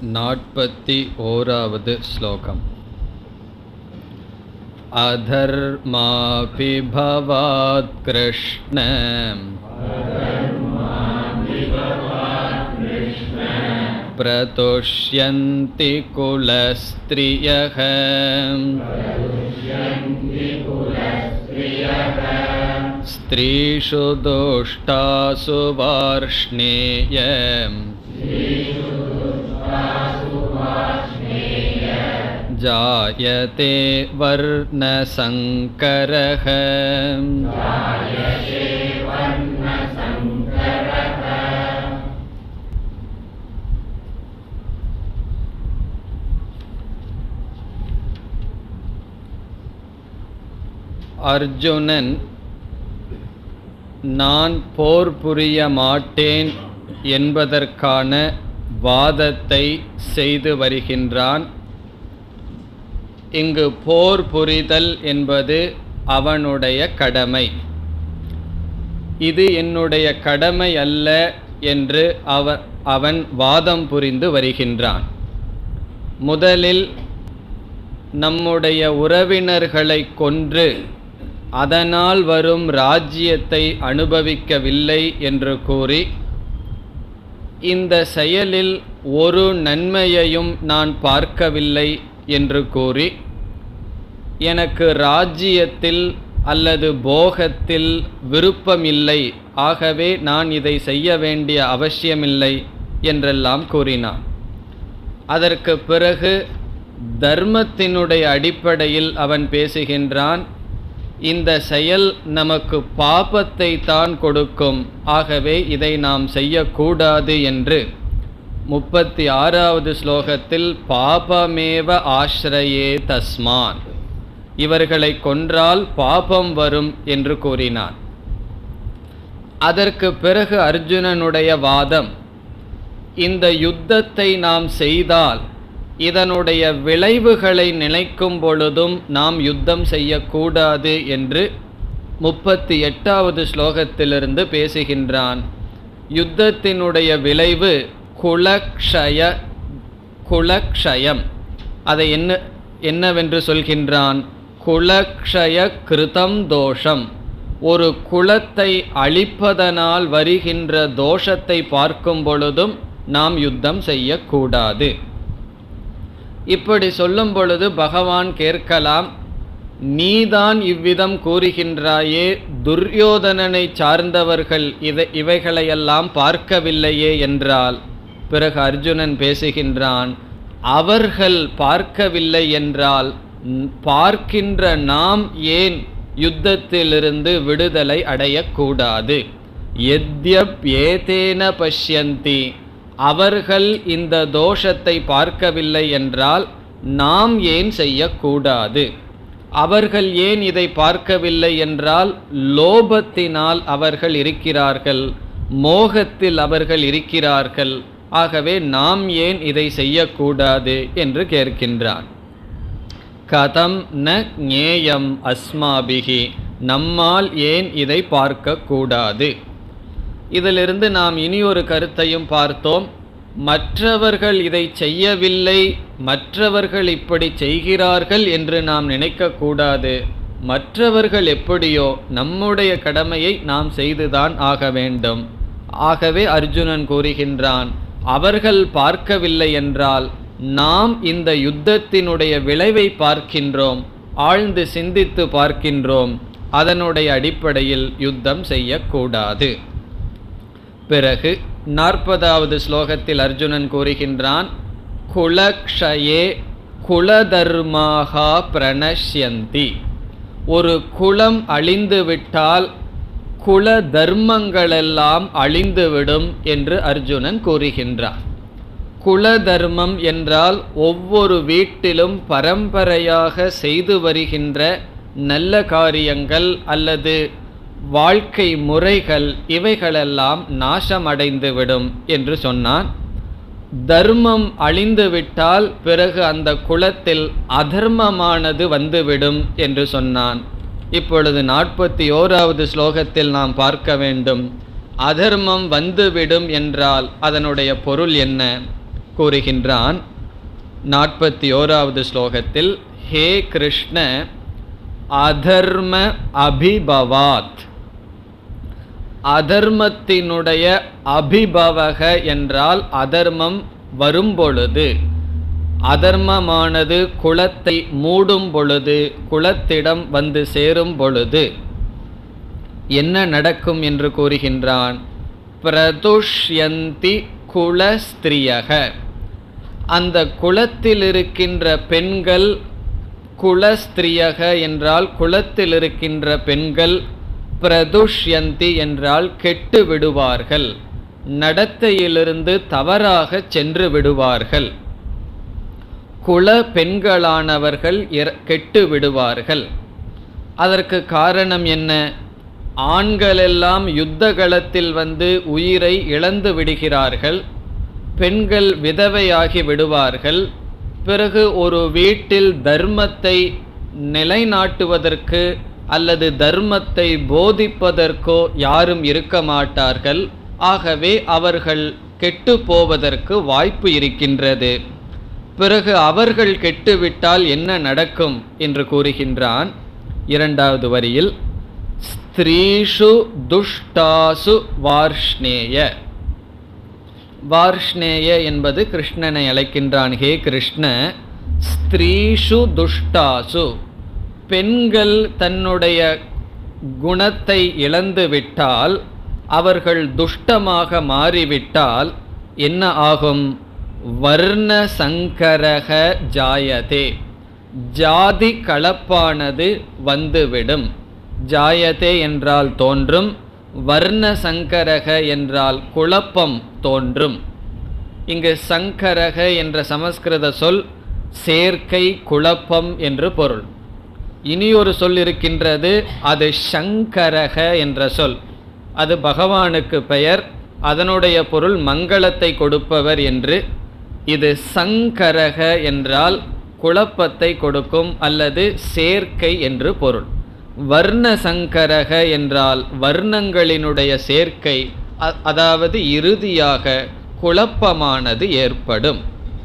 नाट्पति ओरावद् श्लोकम् अधर्मापि भवात् कृष्ण प्रतुष्यन्ति कुलस्त्रियः स्त्रीषु दुष्टासु वार्ष्णेय जायते वर्णसङ्करः அர்ஜுனன் நான் போர் புரிய மாட்டேன் என்பதற்கான வாதத்தை செய்து வருகின்றான் இங்கு போர் புரிதல் என்பது அவனுடைய கடமை இது என்னுடைய கடமை அல்ல என்று அவ அவன் வாதம் புரிந்து வருகின்றான் முதலில் நம்முடைய உறவினர்களை கொன்று அதனால் வரும் ராஜ்யத்தை அனுபவிக்கவில்லை என்று கூறி இந்த செயலில் ஒரு நன்மையையும் நான் பார்க்கவில்லை என்று கூறி எனக்கு ராஜ்யத்தில் அல்லது போகத்தில் விருப்பமில்லை ஆகவே நான் இதை செய்ய வேண்டிய அவசியமில்லை என்றெல்லாம் கூறினான் அதற்கு பிறகு தர்மத்தினுடைய அடிப்படையில் அவன் பேசுகின்றான் இந்த செயல் நமக்கு பாபத்தை தான் கொடுக்கும் ஆகவே இதை நாம் செய்யக்கூடாது என்று முப்பத்தி ஆறாவது ஸ்லோகத்தில் பாபமேவ ஆශ්‍රயே தஸ்மான் இவர்களை கொன்றால் பாபம் வரும் என்று கூறினான் அதற்கு பிறகு அர்ஜுனனுடைய வாதம் இந்த யுத்தத்தை நாம் செய்தால் இதனுடைய விளைவுகளை நினைக்கும் பொழுதும் நாம் யுத்தம் செய்யக்கூடாது என்று முப்பத்தி எட்டாவது ஸ்லோகத்திலிருந்து பேசுகின்றான் யுத்தத்தினுடைய விளைவு குலக்ஷய குலக்ஷயம் அதை என்ன என்னவென்று சொல்கின்றான் குலக்ஷய கிருதம் தோஷம் ஒரு குலத்தை அழிப்பதனால் வருகின்ற தோஷத்தை பார்க்கும் பொழுதும் நாம் யுத்தம் செய்யக்கூடாது இப்படி சொல்லும் பொழுது பகவான் கேட்கலாம் நீதான் இவ்விதம் கூறுகின்றாயே துரியோதனனை சார்ந்தவர்கள் இதை இவைகளையெல்லாம் பார்க்கவில்லையே என்றால் பிறகு அர்ஜுனன் பேசுகின்றான் அவர்கள் பார்க்கவில்லை என்றால் பார்க்கின்ற நாம் ஏன் யுத்தத்திலிருந்து விடுதலை அடையக்கூடாது எத்யப் ஏதேன பஷ்யந்தி அவர்கள் இந்த தோஷத்தை பார்க்கவில்லை என்றால் நாம் ஏன் செய்யக்கூடாது அவர்கள் ஏன் இதை பார்க்கவில்லை என்றால் லோபத்தினால் அவர்கள் இருக்கிறார்கள் மோகத்தில் அவர்கள் இருக்கிறார்கள் ஆகவே நாம் ஏன் இதை செய்யக்கூடாது என்று கேட்கின்றான் கதம் ந ஞேயம் அஸ்மாபிகி நம்மால் ஏன் இதை பார்க்கக்கூடாது இதிலிருந்து நாம் இனி ஒரு கருத்தையும் பார்த்தோம் மற்றவர்கள் இதை செய்யவில்லை மற்றவர்கள் இப்படி செய்கிறார்கள் என்று நாம் நினைக்கக்கூடாது மற்றவர்கள் எப்படியோ நம்முடைய கடமையை நாம் செய்துதான் ஆக வேண்டும் ஆகவே அர்ஜுனன் கூறுகின்றான் அவர்கள் பார்க்கவில்லை என்றால் நாம் இந்த யுத்தத்தினுடைய விளைவை பார்க்கின்றோம் ஆழ்ந்து சிந்தித்து பார்க்கின்றோம் அதனுடைய அடிப்படையில் யுத்தம் செய்யக்கூடாது பிறகு நாற்பதாவது ஸ்லோகத்தில் அர்ஜுனன் கூறுகின்றான் குலக்ஷயே குலதர்மாகா பிரணஷ்யந்தி ஒரு குலம் அழிந்துவிட்டால் குல தர்மங்களெல்லாம் அழிந்துவிடும் என்று அர்ஜுனன் கூறுகின்றான் குல தர்மம் என்றால் ஒவ்வொரு வீட்டிலும் பரம்பரையாக செய்து வருகின்ற நல்ல காரியங்கள் அல்லது வாழ்க்கை முறைகள் இவைகளெல்லாம் நாசமடைந்துவிடும் என்று சொன்னான் தர்மம் அழிந்துவிட்டால் பிறகு அந்த குலத்தில் அதர்மமானது வந்துவிடும் என்று சொன்னான் இப்பொழுது நாற்பத்தி ஓராவது ஸ்லோகத்தில் நாம் பார்க்க வேண்டும் அதர்மம் வந்துவிடும் என்றால் அதனுடைய பொருள் என்ன கூறுகின்றான் நாற்பத்தி ஓராவது ஸ்லோகத்தில் ஹே கிருஷ்ண அதர்ம அபிபவாத் அதர்மத்தினுடைய அபிபவக என்றால் அதர்மம் வரும்பொழுது அதர்மமானது குலத்தை மூடும் பொழுது குலத்திடம் வந்து சேரும் பொழுது என்ன நடக்கும் என்று கூறுகின்றான் பிரதுஷ்யந்தி குலஸ்திரியக அந்த குலத்தில் இருக்கின்ற பெண்கள் குலஸ்திரியக என்றால் குலத்தில் இருக்கின்ற பெண்கள் பிரதுஷ்யந்தி என்றால் கெட்டு விடுவார்கள் நடத்தையிலிருந்து தவறாக சென்று விடுவார்கள் குல பெண்களானவர்கள் கெட்டு விடுவார்கள் அதற்கு காரணம் என்ன ஆண்களெல்லாம் யுத்த களத்தில் வந்து உயிரை இழந்து விடுகிறார்கள் பெண்கள் விதவையாகி விடுவார்கள் பிறகு ஒரு வீட்டில் தர்மத்தை நிலைநாட்டுவதற்கு அல்லது தர்மத்தை போதிப்பதற்கோ யாரும் இருக்க மாட்டார்கள் ஆகவே அவர்கள் கெட்டு போவதற்கு வாய்ப்பு இருக்கின்றது பிறகு அவர்கள் கெட்டுவிட்டால் என்ன நடக்கும் என்று கூறுகின்றான் இரண்டாவது வரியில் ஸ்திரீஷு துஷ்டாசு வார்ஷ்ணேய வார்ஷ்ணேய என்பது கிருஷ்ணனை அழைக்கின்றான் ஹே கிருஷ்ண ஸ்திரீஷு துஷ்டாசு பெண்கள் தன்னுடைய குணத்தை இழந்து விட்டால் அவர்கள் துஷ்டமாக மாறிவிட்டால் என்ன ஆகும் வர்ண சங்கரக ஜாயதே ஜாதி கலப்பானது வந்துவிடும் ஜாயதே என்றால் தோன்றும் வர்ண சங்கரக என்றால் குழப்பம் தோன்றும் இங்கு சங்கரக என்ற சமஸ்கிருத சொல் சேர்க்கை குழப்பம் என்று பொருள் இனி ஒரு சொல் இருக்கின்றது அது சங்கரக என்ற சொல் அது பகவானுக்கு பெயர் அதனுடைய பொருள் மங்களத்தை கொடுப்பவர் என்று இது சங்கரக என்றால் குழப்பத்தை கொடுக்கும் அல்லது சேர்க்கை என்று பொருள் வர்ண சங்கரக என்றால் வர்ணங்களினுடைய சேர்க்கை அதாவது இறுதியாக குழப்பமானது ஏற்படும்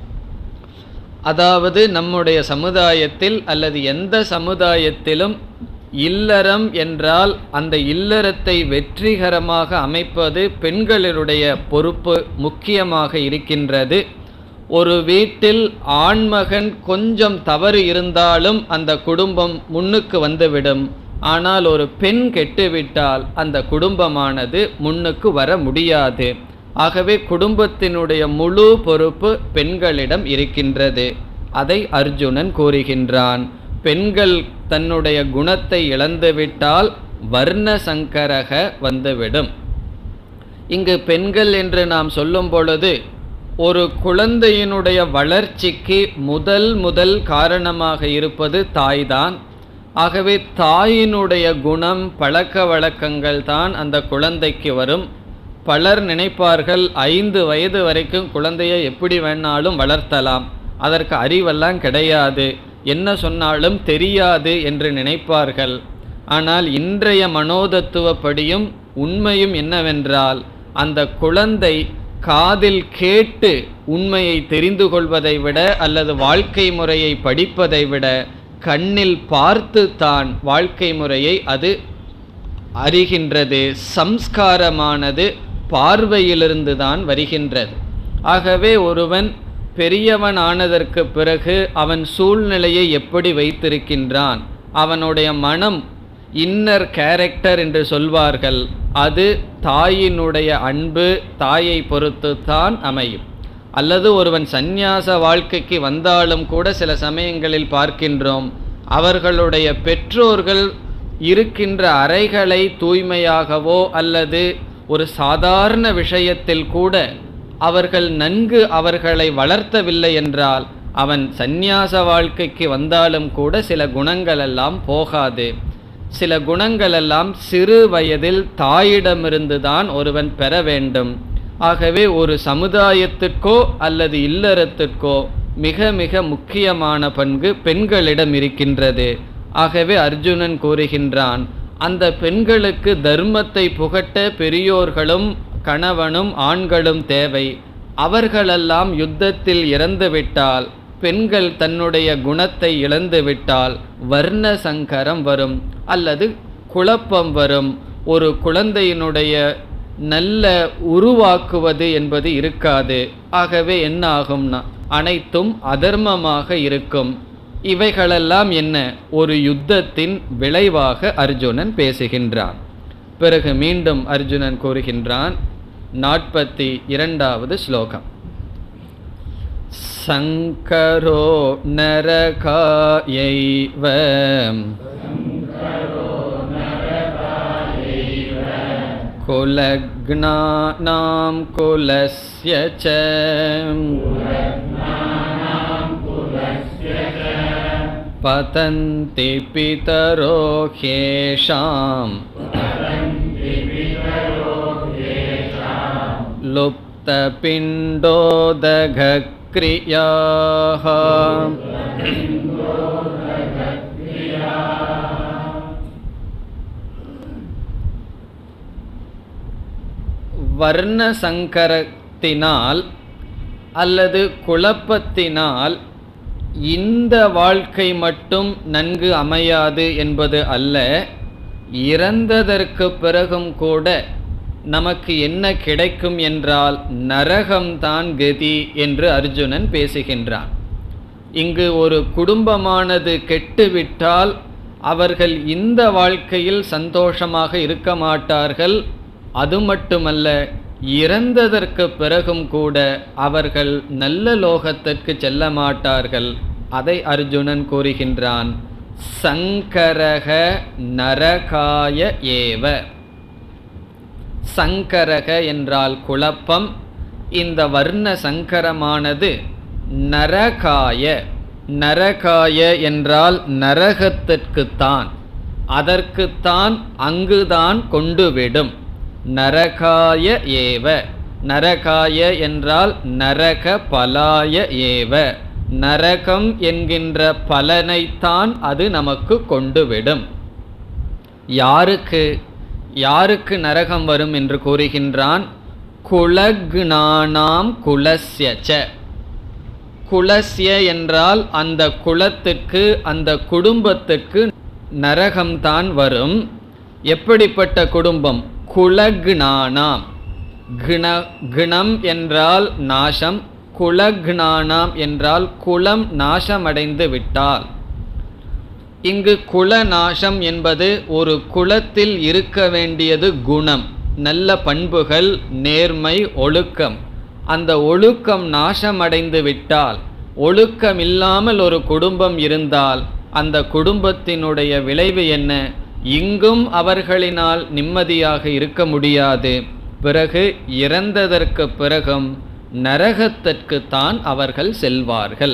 அதாவது நம்முடைய சமுதாயத்தில் அல்லது எந்த சமுதாயத்திலும் இல்லறம் என்றால் அந்த இல்லறத்தை வெற்றிகரமாக அமைப்பது பெண்களினுடைய பொறுப்பு முக்கியமாக இருக்கின்றது ஒரு வீட்டில் ஆண்மகன் கொஞ்சம் தவறு இருந்தாலும் அந்த குடும்பம் முன்னுக்கு வந்துவிடும் ஆனால் ஒரு பெண் கெட்டுவிட்டால் அந்த குடும்பமானது முன்னுக்கு வர முடியாது ஆகவே குடும்பத்தினுடைய முழு பொறுப்பு பெண்களிடம் இருக்கின்றது அதை அர்ஜுனன் கூறுகின்றான் பெண்கள் தன்னுடைய குணத்தை இழந்துவிட்டால் வர்ண சங்கரக வந்துவிடும் இங்கு பெண்கள் என்று நாம் சொல்லும் பொழுது ஒரு குழந்தையினுடைய வளர்ச்சிக்கு முதல் முதல் காரணமாக இருப்பது தாய்தான் ஆகவே தாயினுடைய குணம் பழக்க வழக்கங்கள் தான் அந்த குழந்தைக்கு வரும் பலர் நினைப்பார்கள் ஐந்து வயது வரைக்கும் குழந்தையை எப்படி வேணாலும் வளர்த்தலாம் அதற்கு அறிவெல்லாம் கிடையாது என்ன சொன்னாலும் தெரியாது என்று நினைப்பார்கள் ஆனால் இன்றைய மனோதத்துவப்படியும் உண்மையும் என்னவென்றால் அந்த குழந்தை காதில் கேட்டு உண்மையை தெரிந்து கொள்வதை விட அல்லது வாழ்க்கை முறையை படிப்பதை விட கண்ணில் பார்த்து தான் வாழ்க்கை முறையை அது அறிகின்றது சம்ஸ்காரமானது பார்வையிலிருந்து தான் வருகின்றது ஆகவே ஒருவன் பெரியவன் ஆனதற்கு பிறகு அவன் சூழ்நிலையை எப்படி வைத்திருக்கின்றான் அவனுடைய மனம் இன்னர் கேரக்டர் என்று சொல்வார்கள் அது தாயினுடைய அன்பு தாயை பொறுத்து தான் அமையும் அல்லது ஒருவன் சந்நியாச வாழ்க்கைக்கு வந்தாலும் கூட சில சமயங்களில் பார்க்கின்றோம் அவர்களுடைய பெற்றோர்கள் இருக்கின்ற அறைகளை தூய்மையாகவோ அல்லது ஒரு சாதாரண விஷயத்தில் கூட அவர்கள் நன்கு அவர்களை வளர்த்தவில்லை என்றால் அவன் சந்நியாச வாழ்க்கைக்கு வந்தாலும் கூட சில குணங்களெல்லாம் போகாது சில குணங்களெல்லாம் சிறு வயதில் தாயிடமிருந்து தான் ஒருவன் பெற வேண்டும் ஆகவே ஒரு சமுதாயத்திற்கோ அல்லது இல்லறத்திற்கோ மிக மிக முக்கியமான பண்பு பெண்களிடம் இருக்கின்றது ஆகவே அர்ஜுனன் கூறுகின்றான் அந்த பெண்களுக்கு தர்மத்தை புகட்ட பெரியோர்களும் கணவனும் ஆண்களும் தேவை அவர்களெல்லாம் யுத்தத்தில் இறந்துவிட்டால் பெண்கள் தன்னுடைய குணத்தை இழந்துவிட்டால் வர்ண சங்கரம் வரும் அல்லது குழப்பம் வரும் ஒரு குழந்தையினுடைய நல்ல உருவாக்குவது என்பது இருக்காது ஆகவே என்ன ஆகும்னா அனைத்தும் அதர்மமாக இருக்கும் இவைகளெல்லாம் என்ன ஒரு யுத்தத்தின் விளைவாக அர்ஜுனன் பேசுகின்றான் பிறகு மீண்டும் அர்ஜுனன் கூறுகின்றான் நாற்பத்தி இரண்டாவது ஸ்லோகம் சங்கரோ நரகாயைவ कुलग्नानां कुलस्य च पतन्ति पितरो ह्येषाम् लुप्तपिण्डोदघक्रियाः வர்ண சங்கரத்தினால் அல்லது குழப்பத்தினால் இந்த வாழ்க்கை மட்டும் நன்கு அமையாது என்பது அல்ல இறந்ததற்கு பிறகும் கூட நமக்கு என்ன கிடைக்கும் என்றால் நரகம்தான் கதி என்று அர்ஜுனன் பேசுகின்றான் இங்கு ஒரு குடும்பமானது கெட்டுவிட்டால் அவர்கள் இந்த வாழ்க்கையில் சந்தோஷமாக இருக்க மாட்டார்கள் அது மட்டுமல்ல இறந்ததற்கு பிறகும் கூட அவர்கள் நல்ல லோகத்திற்கு செல்ல மாட்டார்கள் அதை அர்ஜுனன் கூறுகின்றான் சங்கரக நரகாய ஏவ சங்கரக என்றால் குழப்பம் இந்த வர்ண சங்கரமானது நரகாய நரகாய என்றால் நரகத்திற்குத்தான் அதற்குத்தான் அங்குதான் கொண்டுவிடும் நரகாய ஏவ நரகாய என்றால் நரக பலாய ஏவ நரகம் என்கின்ற பலனைத்தான் அது நமக்கு கொண்டுவிடும் யாருக்கு யாருக்கு நரகம் வரும் என்று கூறுகின்றான் குலக்னானாம் குலஸ்யச்ச குலஸ்ய என்றால் அந்த குலத்துக்கு அந்த குடும்பத்துக்கு நரகம்தான் வரும் எப்படிப்பட்ட குடும்பம் குலக்னானாம் கிண கிணம் என்றால் நாசம் குலக்னானாம் என்றால் குலம் நாசமடைந்து விட்டால் இங்கு குல நாசம் என்பது ஒரு குலத்தில் இருக்க வேண்டியது குணம் நல்ல பண்புகள் நேர்மை ஒழுக்கம் அந்த ஒழுக்கம் நாசமடைந்து விட்டால் ஒழுக்கம் இல்லாமல் ஒரு குடும்பம் இருந்தால் அந்த குடும்பத்தினுடைய விளைவு என்ன இங்கும் அவர்களினால் நிம்மதியாக இருக்க முடியாது பிறகு இறந்ததற்கு பிறகும் நரகத்திற்குத்தான் அவர்கள் செல்வார்கள்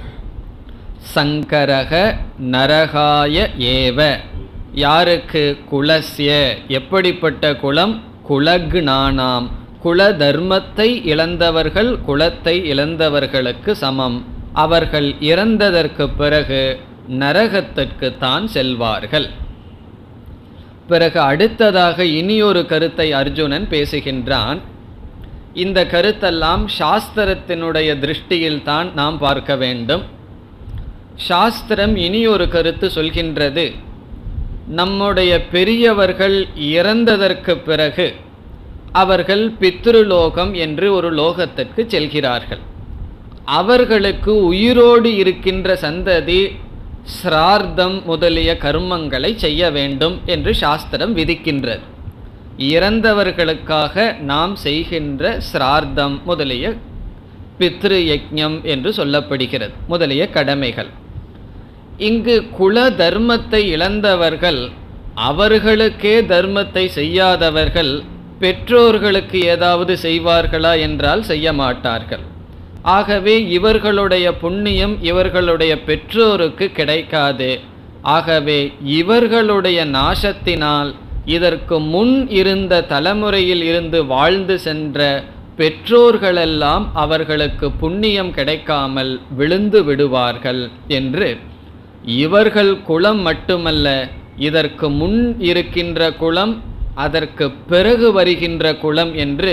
சங்கரக நரகாய ஏவ யாருக்கு குலஸ்ய எப்படிப்பட்ட குலம் குலக்னானாம் குல தர்மத்தை இழந்தவர்கள் குலத்தை இழந்தவர்களுக்கு சமம் அவர்கள் இறந்ததற்கு பிறகு நரகத்திற்கு தான் செல்வார்கள் பிறகு அடுத்ததாக இனியொரு கருத்தை அர்ஜுனன் பேசுகின்றான் இந்த கருத்தெல்லாம் சாஸ்திரத்தினுடைய திருஷ்டியில் தான் நாம் பார்க்க வேண்டும் சாஸ்திரம் இனியொரு கருத்து சொல்கின்றது நம்முடைய பெரியவர்கள் இறந்ததற்கு பிறகு அவர்கள் பித்ருலோகம் என்று ஒரு லோகத்திற்கு செல்கிறார்கள் அவர்களுக்கு உயிரோடு இருக்கின்ற சந்ததி சிரார்த்தம் முதலிய கர்மங்களை செய்ய வேண்டும் என்று சாஸ்திரம் விதிக்கின்றது இறந்தவர்களுக்காக நாம் செய்கின்ற சிரார்த்தம் முதலிய பித்ரு யஜ்ஞம் என்று சொல்லப்படுகிறது முதலிய கடமைகள் இங்கு குல தர்மத்தை இழந்தவர்கள் அவர்களுக்கே தர்மத்தை செய்யாதவர்கள் பெற்றோர்களுக்கு ஏதாவது செய்வார்களா என்றால் செய்ய மாட்டார்கள் ஆகவே இவர்களுடைய புண்ணியம் இவர்களுடைய பெற்றோருக்கு கிடைக்காது ஆகவே இவர்களுடைய நாசத்தினால் இதற்கு முன் இருந்த தலைமுறையில் இருந்து வாழ்ந்து சென்ற பெற்றோர்களெல்லாம் அவர்களுக்கு புண்ணியம் கிடைக்காமல் விழுந்து விடுவார்கள் என்று இவர்கள் குலம் மட்டுமல்ல இதற்கு முன் இருக்கின்ற குலம் அதற்கு பிறகு வருகின்ற குலம் என்று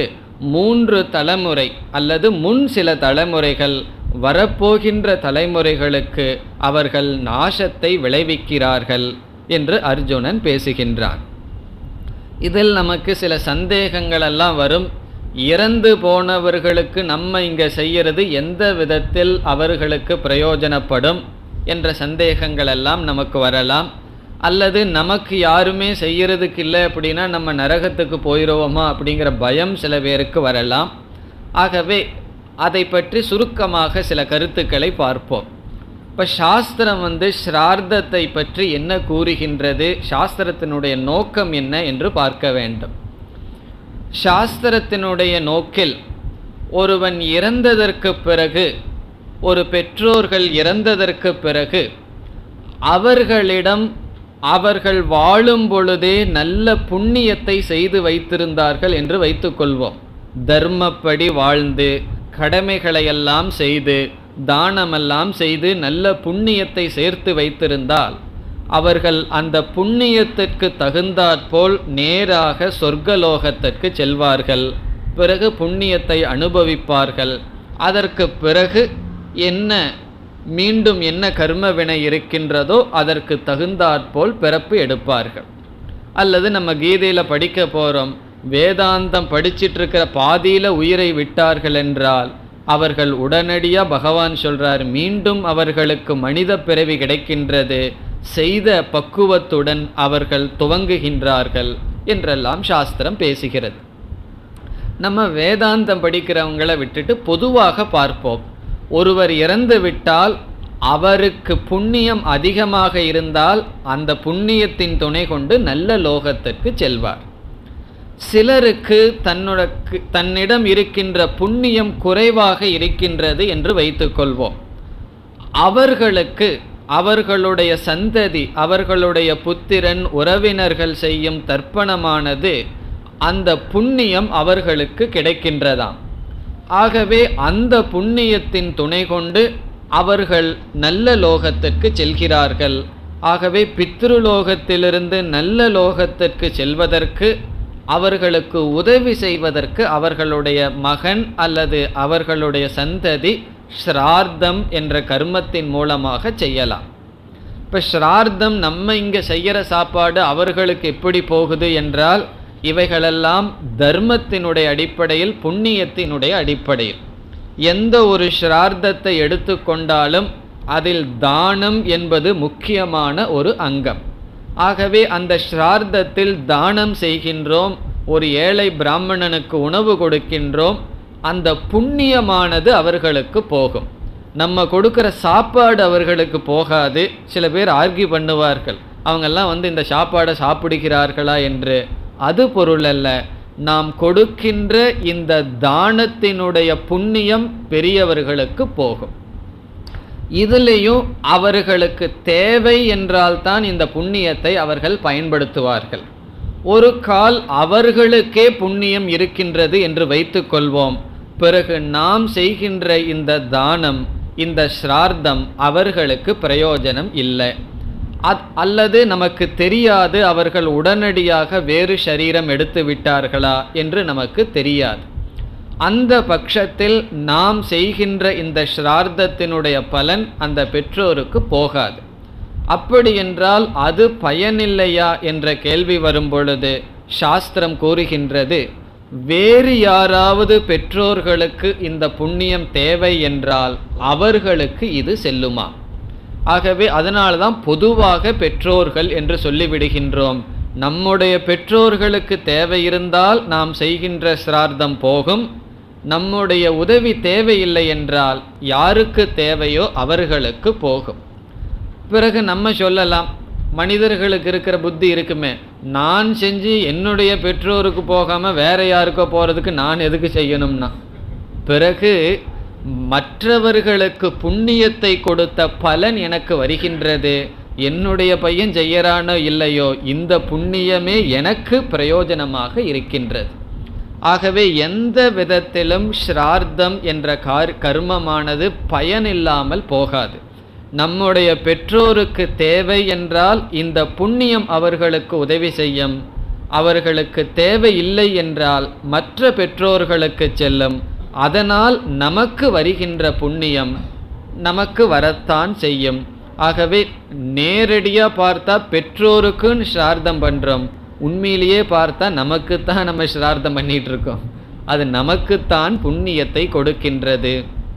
மூன்று தலைமுறை அல்லது முன் சில தலைமுறைகள் வரப்போகின்ற தலைமுறைகளுக்கு அவர்கள் நாசத்தை விளைவிக்கிறார்கள் என்று அர்ஜுனன் பேசுகின்றான் இதில் நமக்கு சில சந்தேகங்கள் எல்லாம் வரும் இறந்து போனவர்களுக்கு நம்ம இங்கே செய்யறது எந்த விதத்தில் அவர்களுக்கு பிரயோஜனப்படும் என்ற சந்தேகங்கள் எல்லாம் நமக்கு வரலாம் அல்லது நமக்கு யாருமே செய்யறதுக்கு இல்லை அப்படின்னா நம்ம நரகத்துக்கு போயிடுவோமா அப்படிங்கிற பயம் சில பேருக்கு வரலாம் ஆகவே அதை பற்றி சுருக்கமாக சில கருத்துக்களை பார்ப்போம் இப்போ சாஸ்திரம் வந்து ஸ்ரார்த்தத்தை பற்றி என்ன கூறுகின்றது சாஸ்திரத்தினுடைய நோக்கம் என்ன என்று பார்க்க வேண்டும் சாஸ்திரத்தினுடைய நோக்கில் ஒருவன் இறந்ததற்கு பிறகு ஒரு பெற்றோர்கள் இறந்ததற்கு பிறகு அவர்களிடம் அவர்கள் வாழும் பொழுதே நல்ல புண்ணியத்தை செய்து வைத்திருந்தார்கள் என்று வைத்துக்கொள்வோம் தர்மப்படி வாழ்ந்து கடமைகளையெல்லாம் செய்து தானமெல்லாம் செய்து நல்ல புண்ணியத்தை சேர்த்து வைத்திருந்தால் அவர்கள் அந்த புண்ணியத்திற்கு தகுந்தாற்போல் நேராக சொர்க்கலோகத்திற்கு செல்வார்கள் பிறகு புண்ணியத்தை அனுபவிப்பார்கள் அதற்கு பிறகு என்ன மீண்டும் என்ன கர்ம வினை இருக்கின்றதோ அதற்கு தகுந்தாற்போல் பிறப்பு எடுப்பார்கள் அல்லது நம்ம கீதையில் படிக்க போகிறோம் வேதாந்தம் படிச்சிட்டு இருக்கிற பாதியில் உயிரை விட்டார்கள் என்றால் அவர்கள் உடனடியாக பகவான் சொல்றார் மீண்டும் அவர்களுக்கு மனித பிறவி கிடைக்கின்றது செய்த பக்குவத்துடன் அவர்கள் துவங்குகின்றார்கள் என்றெல்லாம் சாஸ்திரம் பேசுகிறது நம்ம வேதாந்தம் படிக்கிறவங்களை விட்டுட்டு பொதுவாக பார்ப்போம் ஒருவர் இறந்து விட்டால் அவருக்கு புண்ணியம் அதிகமாக இருந்தால் அந்த புண்ணியத்தின் துணை கொண்டு நல்ல லோகத்திற்கு செல்வார் சிலருக்கு தன்னோட தன்னிடம் இருக்கின்ற புண்ணியம் குறைவாக இருக்கின்றது என்று வைத்துக்கொள்வோம் அவர்களுக்கு அவர்களுடைய சந்ததி அவர்களுடைய புத்திரன் உறவினர்கள் செய்யும் தர்ப்பணமானது அந்த புண்ணியம் அவர்களுக்கு கிடைக்கின்றதாம் ஆகவே அந்த புண்ணியத்தின் துணை கொண்டு அவர்கள் நல்ல லோகத்திற்கு செல்கிறார்கள் ஆகவே பித்ருலோகத்திலிருந்து நல்ல லோகத்திற்கு செல்வதற்கு அவர்களுக்கு உதவி செய்வதற்கு அவர்களுடைய மகன் அல்லது அவர்களுடைய சந்ததி ஸ்ரார்த்தம் என்ற கர்மத்தின் மூலமாக செய்யலாம் இப்போ ஸ்ரார்த்தம் நம்ம இங்கே செய்கிற சாப்பாடு அவர்களுக்கு எப்படி போகுது என்றால் இவைகளெல்லாம் தர்மத்தினுடைய அடிப்படையில் புண்ணியத்தினுடைய அடிப்படையில் எந்த ஒரு ஸ்ரார்த்தத்தை எடுத்துக்கொண்டாலும் அதில் தானம் என்பது முக்கியமான ஒரு அங்கம் ஆகவே அந்த ஸ்ரார்த்தத்தில் தானம் செய்கின்றோம் ஒரு ஏழை பிராமணனுக்கு உணவு கொடுக்கின்றோம் அந்த புண்ணியமானது அவர்களுக்கு போகும் நம்ம கொடுக்குற சாப்பாடு அவர்களுக்கு போகாது சில பேர் ஆர்கியூ பண்ணுவார்கள் அவங்கெல்லாம் வந்து இந்த சாப்பாடை சாப்பிடுகிறார்களா என்று அது பொருள் அல்ல நாம் கொடுக்கின்ற இந்த தானத்தினுடைய புண்ணியம் பெரியவர்களுக்கு போகும் இதுலேயும் அவர்களுக்கு தேவை என்றால்தான் இந்த புண்ணியத்தை அவர்கள் பயன்படுத்துவார்கள் ஒரு கால் அவர்களுக்கே புண்ணியம் இருக்கின்றது என்று வைத்துக்கொள்வோம் பிறகு நாம் செய்கின்ற இந்த தானம் இந்த ஸ்ரார்த்தம் அவர்களுக்கு பிரயோஜனம் இல்லை அத் அல்லது நமக்கு தெரியாது அவர்கள் உடனடியாக வேறு சரீரம் எடுத்து விட்டார்களா என்று நமக்கு தெரியாது அந்த பட்சத்தில் நாம் செய்கின்ற இந்த ஸ்ரார்த்தத்தினுடைய பலன் அந்த பெற்றோருக்கு போகாது அப்படி என்றால் அது பயனில்லையா என்ற கேள்வி வரும் பொழுது சாஸ்திரம் கூறுகின்றது வேறு யாராவது பெற்றோர்களுக்கு இந்த புண்ணியம் தேவை என்றால் அவர்களுக்கு இது செல்லுமா ஆகவே அதனால தான் பொதுவாக பெற்றோர்கள் என்று சொல்லிவிடுகின்றோம் நம்முடைய பெற்றோர்களுக்கு தேவை இருந்தால் நாம் செய்கின்ற சிரார்த்தம் போகும் நம்முடைய உதவி தேவையில்லை என்றால் யாருக்கு தேவையோ அவர்களுக்கு போகும் பிறகு நம்ம சொல்லலாம் மனிதர்களுக்கு இருக்கிற புத்தி இருக்குமே நான் செஞ்சு என்னுடைய பெற்றோருக்கு போகாமல் வேற யாருக்கோ போகிறதுக்கு நான் எதுக்கு செய்யணும்னா பிறகு மற்றவர்களுக்கு புண்ணியத்தை கொடுத்த பலன் எனக்கு வருகின்றது என்னுடைய பையன் செய்யறானோ இல்லையோ இந்த புண்ணியமே எனக்கு பிரயோஜனமாக இருக்கின்றது ஆகவே எந்த விதத்திலும் ஸ்ரார்த்தம் என்ற கார் கர்மமானது பயனில்லாமல் போகாது நம்முடைய பெற்றோருக்கு தேவை என்றால் இந்த புண்ணியம் அவர்களுக்கு உதவி செய்யும் அவர்களுக்கு தேவை இல்லை என்றால் மற்ற பெற்றோர்களுக்கு செல்லும் அதனால் நமக்கு வருகின்ற புண்ணியம் நமக்கு வரத்தான் செய்யும் ஆகவே நேரடியாக பார்த்தா பெற்றோருக்குன்னு ஸ்ரார்த்தம் பண்ணுறோம் உண்மையிலேயே பார்த்தா நமக்குத்தான் நம்ம ஸ்ரார்த்தம் பண்ணிட்டு இருக்கோம் அது நமக்குத்தான் புண்ணியத்தை கொடுக்கின்றது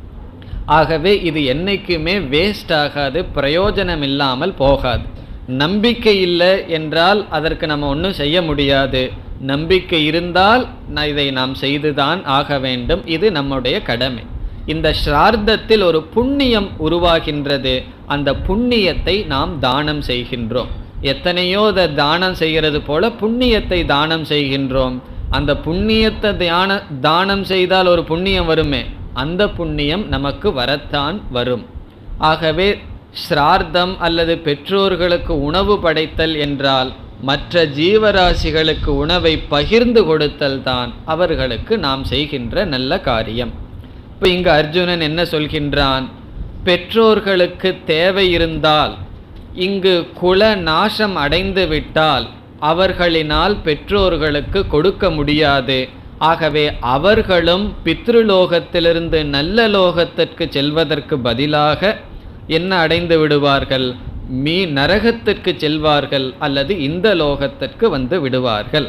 ஆகவே இது என்னைக்குமே வேஸ்ட் ஆகாது பிரயோஜனம் இல்லாமல் போகாது நம்பிக்கை இல்லை என்றால் அதற்கு நம்ம ஒன்றும் செய்ய முடியாது நம்பிக்கை இருந்தால் ந- இதை நாம் செய்துதான் ஆக வேண்டும் இது நம்முடைய கடமை இந்த ஸ்ரார்த்தத்தில் ஒரு புண்ணியம் உருவாகின்றது அந்த புண்ணியத்தை நாம் தானம் செய்கின்றோம் எத்தனையோ அதை தானம் செய்கிறது போல புண்ணியத்தை தானம் செய்கின்றோம் அந்த புண்ணியத்தை தியான தானம் செய்தால் ஒரு புண்ணியம் வருமே அந்த புண்ணியம் நமக்கு வரத்தான் வரும் ஆகவே ஸ்ரார்த்தம் அல்லது பெற்றோர்களுக்கு உணவு படைத்தல் என்றால் மற்ற ஜீவராசிகளுக்கு உணவை பகிர்ந்து கொடுத்தல் தான் அவர்களுக்கு நாம் செய்கின்ற நல்ல காரியம் இப்போ இங்கு அர்ஜுனன் என்ன சொல்கின்றான் பெற்றோர்களுக்கு தேவை இருந்தால் இங்கு குல நாசம் அடைந்து விட்டால் அவர்களினால் பெற்றோர்களுக்கு கொடுக்க முடியாது ஆகவே அவர்களும் பித்ருலோகத்திலிருந்து நல்ல லோகத்திற்கு செல்வதற்கு பதிலாக என்ன அடைந்து விடுவார்கள் மீ நரகத்திற்கு செல்வார்கள் அல்லது இந்த லோகத்திற்கு வந்து விடுவார்கள்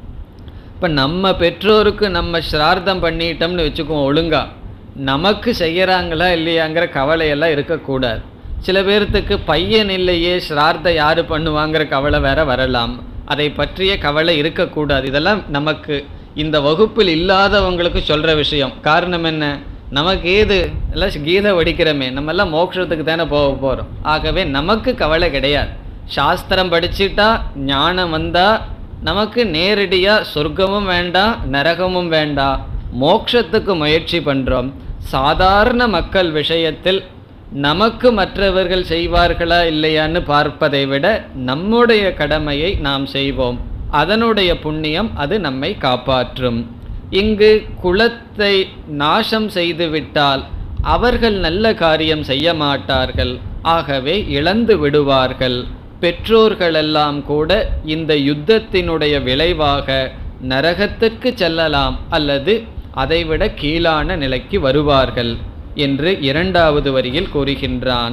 இப்போ நம்ம பெற்றோருக்கு நம்ம ஸ்ரார்த்தம் பண்ணிட்டோம்னு வச்சுக்குவோம் ஒழுங்கா நமக்கு செய்யறாங்களா இல்லையாங்கிற கவலையெல்லாம் இருக்கக்கூடாது சில பேர்த்துக்கு பையன் இல்லையே ஸ்ரார்த்தம் யார் பண்ணுவாங்கிற கவலை வேற வரலாம் அதை பற்றிய கவலை இருக்கக்கூடாது இதெல்லாம் நமக்கு இந்த வகுப்பில் இல்லாதவங்களுக்கு சொல்கிற விஷயம் காரணம் என்ன நமக்கு ஏது எல்லாம் கீதை வடிக்கிறோமே நம்ம எல்லாம் மோட்சத்துக்கு தானே போக போகிறோம் ஆகவே நமக்கு கவலை கிடையாது சாஸ்திரம் படிச்சுட்டா ஞானம் வந்தா நமக்கு நேரடியாக சொர்க்கமும் வேண்டாம் நரகமும் வேண்டாம் மோட்சத்துக்கு முயற்சி பண்ணுறோம் சாதாரண மக்கள் விஷயத்தில் நமக்கு மற்றவர்கள் செய்வார்களா இல்லையான்னு பார்ப்பதை விட நம்முடைய கடமையை நாம் செய்வோம் அதனுடைய புண்ணியம் அது நம்மை காப்பாற்றும் இங்கு குலத்தை நாசம் செய்துவிட்டால் அவர்கள் நல்ல காரியம் செய்ய மாட்டார்கள் ஆகவே இழந்து விடுவார்கள் பெற்றோர்களெல்லாம் கூட இந்த யுத்தத்தினுடைய விளைவாக நரகத்திற்கு செல்லலாம் அல்லது அதைவிட கீழான நிலைக்கு வருவார்கள் என்று இரண்டாவது வரியில் கூறுகின்றான்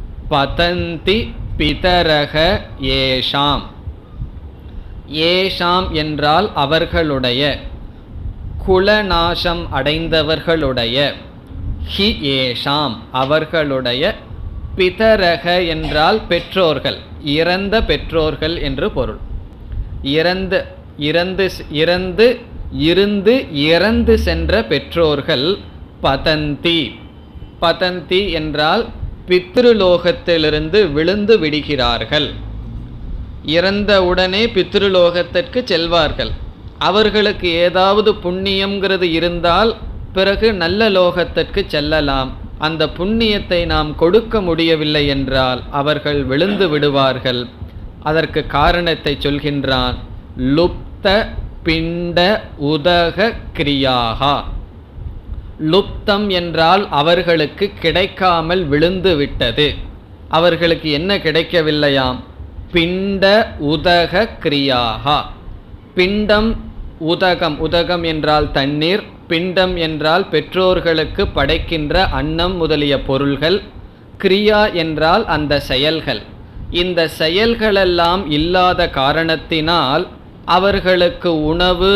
பதந்தி பிதரக ஏஷாம் ஏஷாம் என்றால் அவர்களுடைய குலநாசம் அடைந்தவர்களுடைய ஹி ஏஷாம் அவர்களுடைய பிதரக என்றால் பெற்றோர்கள் இறந்த பெற்றோர்கள் என்று பொருள் இறந்து இறந்து இறந்து இருந்து இறந்து சென்ற பெற்றோர்கள் பதந்தி பதந்தி என்றால் பித்ருலோகத்திலிருந்து விழுந்து விடுகிறார்கள் இறந்த உடனே பித்ருலோகத்திற்கு செல்வார்கள் அவர்களுக்கு ஏதாவது புண்ணியம்ங்கிறது இருந்தால் பிறகு நல்ல லோகத்திற்கு செல்லலாம் அந்த புண்ணியத்தை நாம் கொடுக்க முடியவில்லை என்றால் அவர்கள் விழுந்து விடுவார்கள் அதற்கு காரணத்தை சொல்கின்றான் லுப்த பிண்ட உதக கிரியாகா லுப்தம் என்றால் அவர்களுக்கு கிடைக்காமல் விழுந்து விட்டது அவர்களுக்கு என்ன கிடைக்கவில்லையாம் பிண்ட உதக கிரியாகா பிண்டம் உதகம் உதகம் என்றால் தண்ணீர் பிண்டம் என்றால் பெற்றோர்களுக்கு படைக்கின்ற அன்னம் முதலிய பொருள்கள் கிரியா என்றால் அந்த செயல்கள் இந்த செயல்களெல்லாம் இல்லாத காரணத்தினால் அவர்களுக்கு உணவு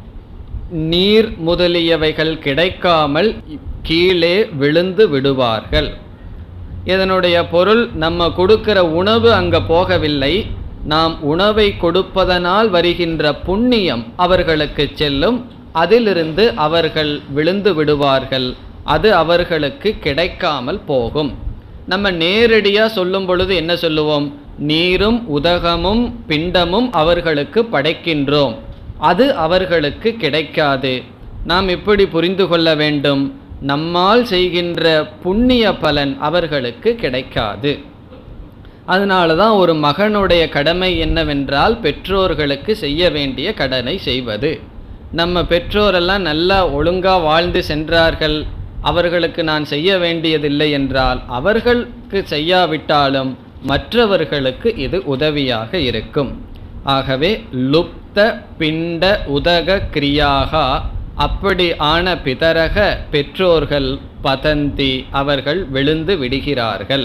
நீர் முதலியவைகள் கிடைக்காமல் கீழே விழுந்து விடுவார்கள் இதனுடைய பொருள் நம்ம கொடுக்கிற உணவு அங்கே போகவில்லை நாம் உணவை கொடுப்பதனால் வருகின்ற புண்ணியம் அவர்களுக்கு செல்லும் அதிலிருந்து அவர்கள் விழுந்து விடுவார்கள் அது அவர்களுக்கு கிடைக்காமல் போகும் நம்ம நேரடியாக சொல்லும் பொழுது என்ன சொல்லுவோம் நீரும் உதகமும் பிண்டமும் அவர்களுக்கு படைக்கின்றோம் அது அவர்களுக்கு கிடைக்காது நாம் இப்படி புரிந்து கொள்ள வேண்டும் நம்மால் செய்கின்ற புண்ணிய பலன் அவர்களுக்கு கிடைக்காது அதனால தான் ஒரு மகனுடைய கடமை என்னவென்றால் பெற்றோர்களுக்கு செய்ய வேண்டிய கடனை செய்வது நம்ம பெற்றோரெல்லாம் நல்லா ஒழுங்காக வாழ்ந்து சென்றார்கள் அவர்களுக்கு நான் செய்ய வேண்டியதில்லை என்றால் அவர்களுக்கு செய்யாவிட்டாலும் மற்றவர்களுக்கு இது உதவியாக இருக்கும் ஆகவே லுப்த ரத்த பிண்ட உதக கிரியாகா அப்படி ஆன பிதரக பெற்றோர்கள் பதந்தி அவர்கள் விழுந்து விடுகிறார்கள்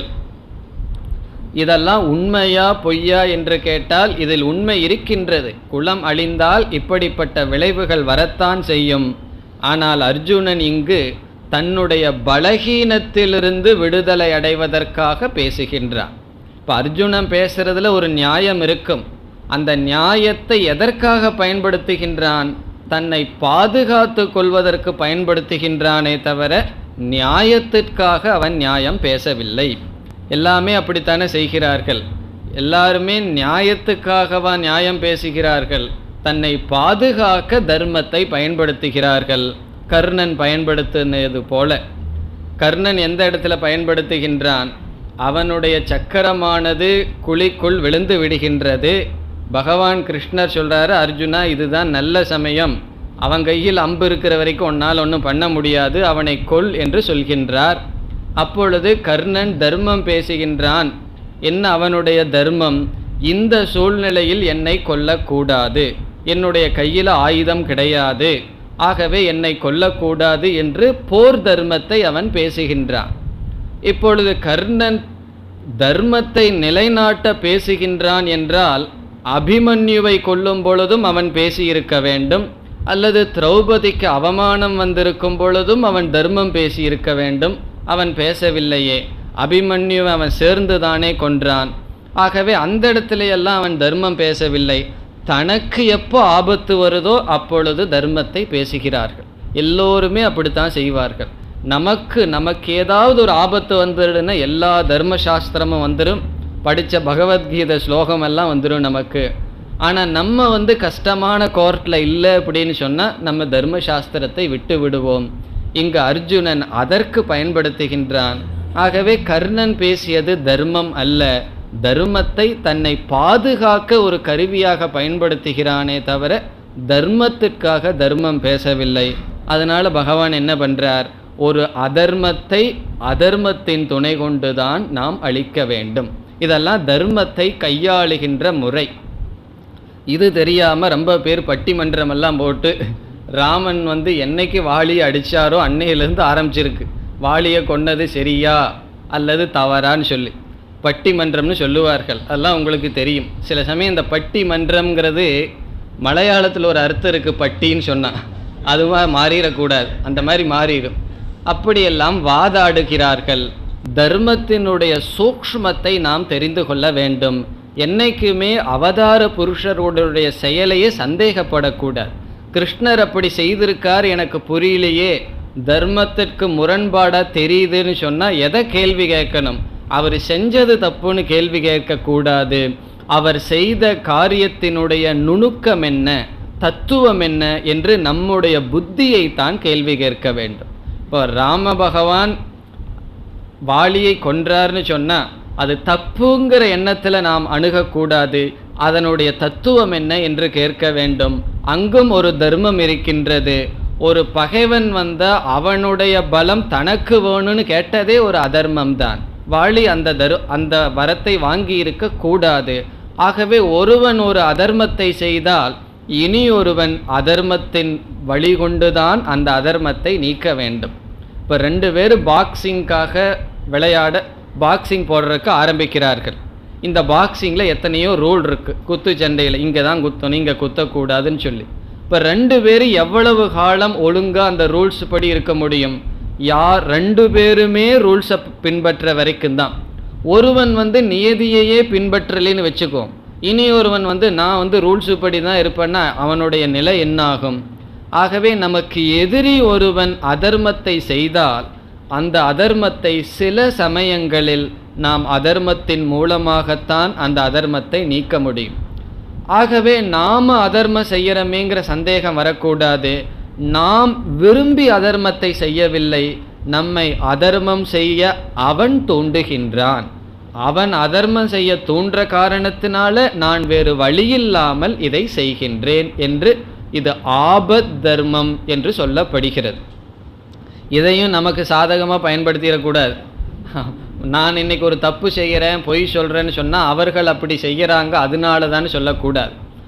இதெல்லாம் உண்மையா பொய்யா என்று கேட்டால் இதில் உண்மை இருக்கின்றது குலம் அழிந்தால் இப்படிப்பட்ட விளைவுகள் வரத்தான் செய்யும் ஆனால் அர்ஜுனன் இங்கு தன்னுடைய பலகீனத்திலிருந்து விடுதலை அடைவதற்காக பேசுகின்றான் இப்போ அர்ஜுனன் பேசுறதுல ஒரு நியாயம் இருக்கும் அந்த நியாயத்தை எதற்காக பயன்படுத்துகின்றான் தன்னை பாதுகாத்து கொள்வதற்கு பயன்படுத்துகின்றானே தவிர நியாயத்திற்காக அவன் நியாயம் பேசவில்லை எல்லாமே அப்படித்தானே செய்கிறார்கள் எல்லாருமே நியாயத்துக்காகவா நியாயம் பேசுகிறார்கள் தன்னை பாதுகாக்க தர்மத்தை பயன்படுத்துகிறார்கள் கர்ணன் பயன்படுத்தினது போல கர்ணன் எந்த இடத்துல பயன்படுத்துகின்றான் அவனுடைய சக்கரமானது குழிக்குள் விழுந்து விடுகின்றது பகவான் கிருஷ்ணர் சொல்றாரு அர்ஜுனா இதுதான் நல்ல சமயம் அவன் கையில் அம்பு இருக்கிற வரைக்கும் உன்னால் ஒன்றும் பண்ண முடியாது அவனை கொல் என்று சொல்கின்றார் அப்பொழுது கர்ணன் தர்மம் பேசுகின்றான் என்ன அவனுடைய தர்மம் இந்த சூழ்நிலையில் என்னை கொல்லக்கூடாது என்னுடைய கையில் ஆயுதம் கிடையாது ஆகவே என்னை கொல்லக்கூடாது என்று போர் தர்மத்தை அவன் பேசுகின்றான் இப்பொழுது கர்ணன் தர்மத்தை நிலைநாட்ட பேசுகின்றான் என்றால் அபிமன்யுவை கொல்லும் பொழுதும் அவன் பேசியிருக்க வேண்டும் அல்லது திரௌபதிக்கு அவமானம் வந்திருக்கும் பொழுதும் அவன் தர்மம் பேசியிருக்க வேண்டும் அவன் பேசவில்லையே அபிமன்யுவை அவன் சேர்ந்து தானே கொன்றான் ஆகவே அந்த இடத்துல எல்லாம் அவன் தர்மம் பேசவில்லை தனக்கு எப்போ ஆபத்து வருதோ அப்பொழுது தர்மத்தை பேசுகிறார்கள் எல்லோருமே அப்படித்தான் செய்வார்கள் நமக்கு நமக்கு ஏதாவது ஒரு ஆபத்து வந்துடுன்னா எல்லா தர்ம சாஸ்திரமும் வந்துடும் படித்த பகவத்கீதை ஸ்லோகம் எல்லாம் வந்துடும் நமக்கு ஆனால் நம்ம வந்து கஷ்டமான கோர்ட்டில் இல்லை அப்படின்னு சொன்னால் நம்ம தர்ம சாஸ்திரத்தை விட்டு விடுவோம் இங்கு அர்ஜுனன் அதற்கு பயன்படுத்துகின்றான் ஆகவே கர்ணன் பேசியது தர்மம் அல்ல தர்மத்தை தன்னை பாதுகாக்க ஒரு கருவியாக பயன்படுத்துகிறானே தவிர தர்மத்திற்காக தர்மம் பேசவில்லை அதனால பகவான் என்ன பண்றார் ஒரு அதர்மத்தை அதர்மத்தின் துணை கொண்டுதான் நாம் அழிக்க வேண்டும் இதெல்லாம் தர்மத்தை கையாளுகின்ற முறை இது தெரியாம ரொம்ப பேர் பட்டிமன்றம் எல்லாம் போட்டு ராமன் வந்து என்னைக்கு வாளியை அடிச்சாரோ அன்னையிலிருந்து ஆரம்பிச்சிருக்கு வாளியை கொன்னது சரியா அல்லது தவறான்னு சொல்லி பட்டிமன்றம்னு சொல்லுவார்கள் அதெல்லாம் உங்களுக்கு தெரியும் சில சமயம் இந்த பட்டிமன்றம்ங்கிறது மலையாளத்தில் ஒரு அர்த்தம் இருக்கு பட்டின்னு சொன்னா அதுவா மாறிடக்கூடாது அந்த மாதிரி மாறிடும் அப்படியெல்லாம் வாதாடுகிறார்கள் தர்மத்தினுடைய சூக்ஷ்மத்தை நாம் தெரிந்து கொள்ள வேண்டும் என்னைக்குமே அவதார புருஷருடைய செயலையே சந்தேகப்படக்கூடாது கிருஷ்ணர் அப்படி செய்திருக்கார் எனக்கு புரியலையே தர்மத்திற்கு முரண்பாடா தெரியுதுன்னு சொன்னா எதை கேள்வி கேட்கணும் அவர் செஞ்சது தப்புன்னு கேள்வி கேட்கக்கூடாது அவர் செய்த காரியத்தினுடைய நுணுக்கம் என்ன தத்துவம் என்ன என்று நம்முடைய புத்தியை தான் கேள்வி கேட்க வேண்டும் இப்போ ராம பகவான் வாளியை கொன்றார்னு சொன்னா அது தப்புங்கிற எண்ணத்துல நாம் அணுகக்கூடாது அதனுடைய தத்துவம் என்ன என்று கேட்க வேண்டும் அங்கும் ஒரு தர்மம் இருக்கின்றது ஒரு பகைவன் வந்தா அவனுடைய பலம் தனக்கு வேணும்னு கேட்டதே ஒரு அதர்மம் தான் வாளி அந்த தரு அந்த வரத்தை வாங்கி இருக்க கூடாது ஆகவே ஒருவன் ஒரு அதர்மத்தை செய்தால் இனி ஒருவன் அதர்மத்தின் வழி கொண்டுதான் அந்த அதர்மத்தை நீக்க வேண்டும் இப்போ ரெண்டு பேர் பாக்ஸிங்காக விளையாட பாக்ஸிங் போடுறதுக்கு ஆரம்பிக்கிறார்கள் இந்த பாக்ஸிங்கில் எத்தனையோ ரூல் இருக்கு குத்து சண்டையில் இங்கே தான் குத்தணும் இங்கே குத்தக்கூடாதுன்னு சொல்லி இப்போ ரெண்டு பேரும் எவ்வளவு காலம் ஒழுங்காக அந்த ரூல்ஸ் படி இருக்க முடியும் யார் ரெண்டு பேருமே ரூல்ஸை பின்பற்ற வரைக்கும் தான் ஒருவன் வந்து நியதியையே பின்பற்றலைன்னு வச்சுக்கோ இனி ஒருவன் வந்து நான் வந்து ரூல்ஸ் படி தான் இருப்பேன்னா அவனுடைய நிலை என்னாகும் ஆகவே நமக்கு எதிரி ஒருவன் அதர்மத்தை செய்தால் அந்த அதர்மத்தை சில சமயங்களில் நாம் அதர்மத்தின் மூலமாகத்தான் அந்த அதர்மத்தை நீக்க முடியும் ஆகவே நாம அதர்மம் செய்யறமேங்கிற சந்தேகம் வரக்கூடாது நாம் விரும்பி அதர்மத்தை செய்யவில்லை நம்மை அதர்மம் செய்ய அவன் தூண்டுகின்றான் அவன் அதர்மம் செய்ய தூண்டுற காரணத்தினால நான் வேறு வழியில்லாமல் இதை செய்கின்றேன் என்று இது ஆபத் தர்மம் என்று சொல்லப்படுகிறது இதையும் நமக்கு சாதகமாக பயன்படுத்திடக்கூடாது நான் இன்னைக்கு ஒரு தப்பு செய்கிறேன் பொய் சொல்கிறேன்னு சொன்னால் அவர்கள் அப்படி செய்கிறாங்க அதனால தான் சொல்லக்கூடாது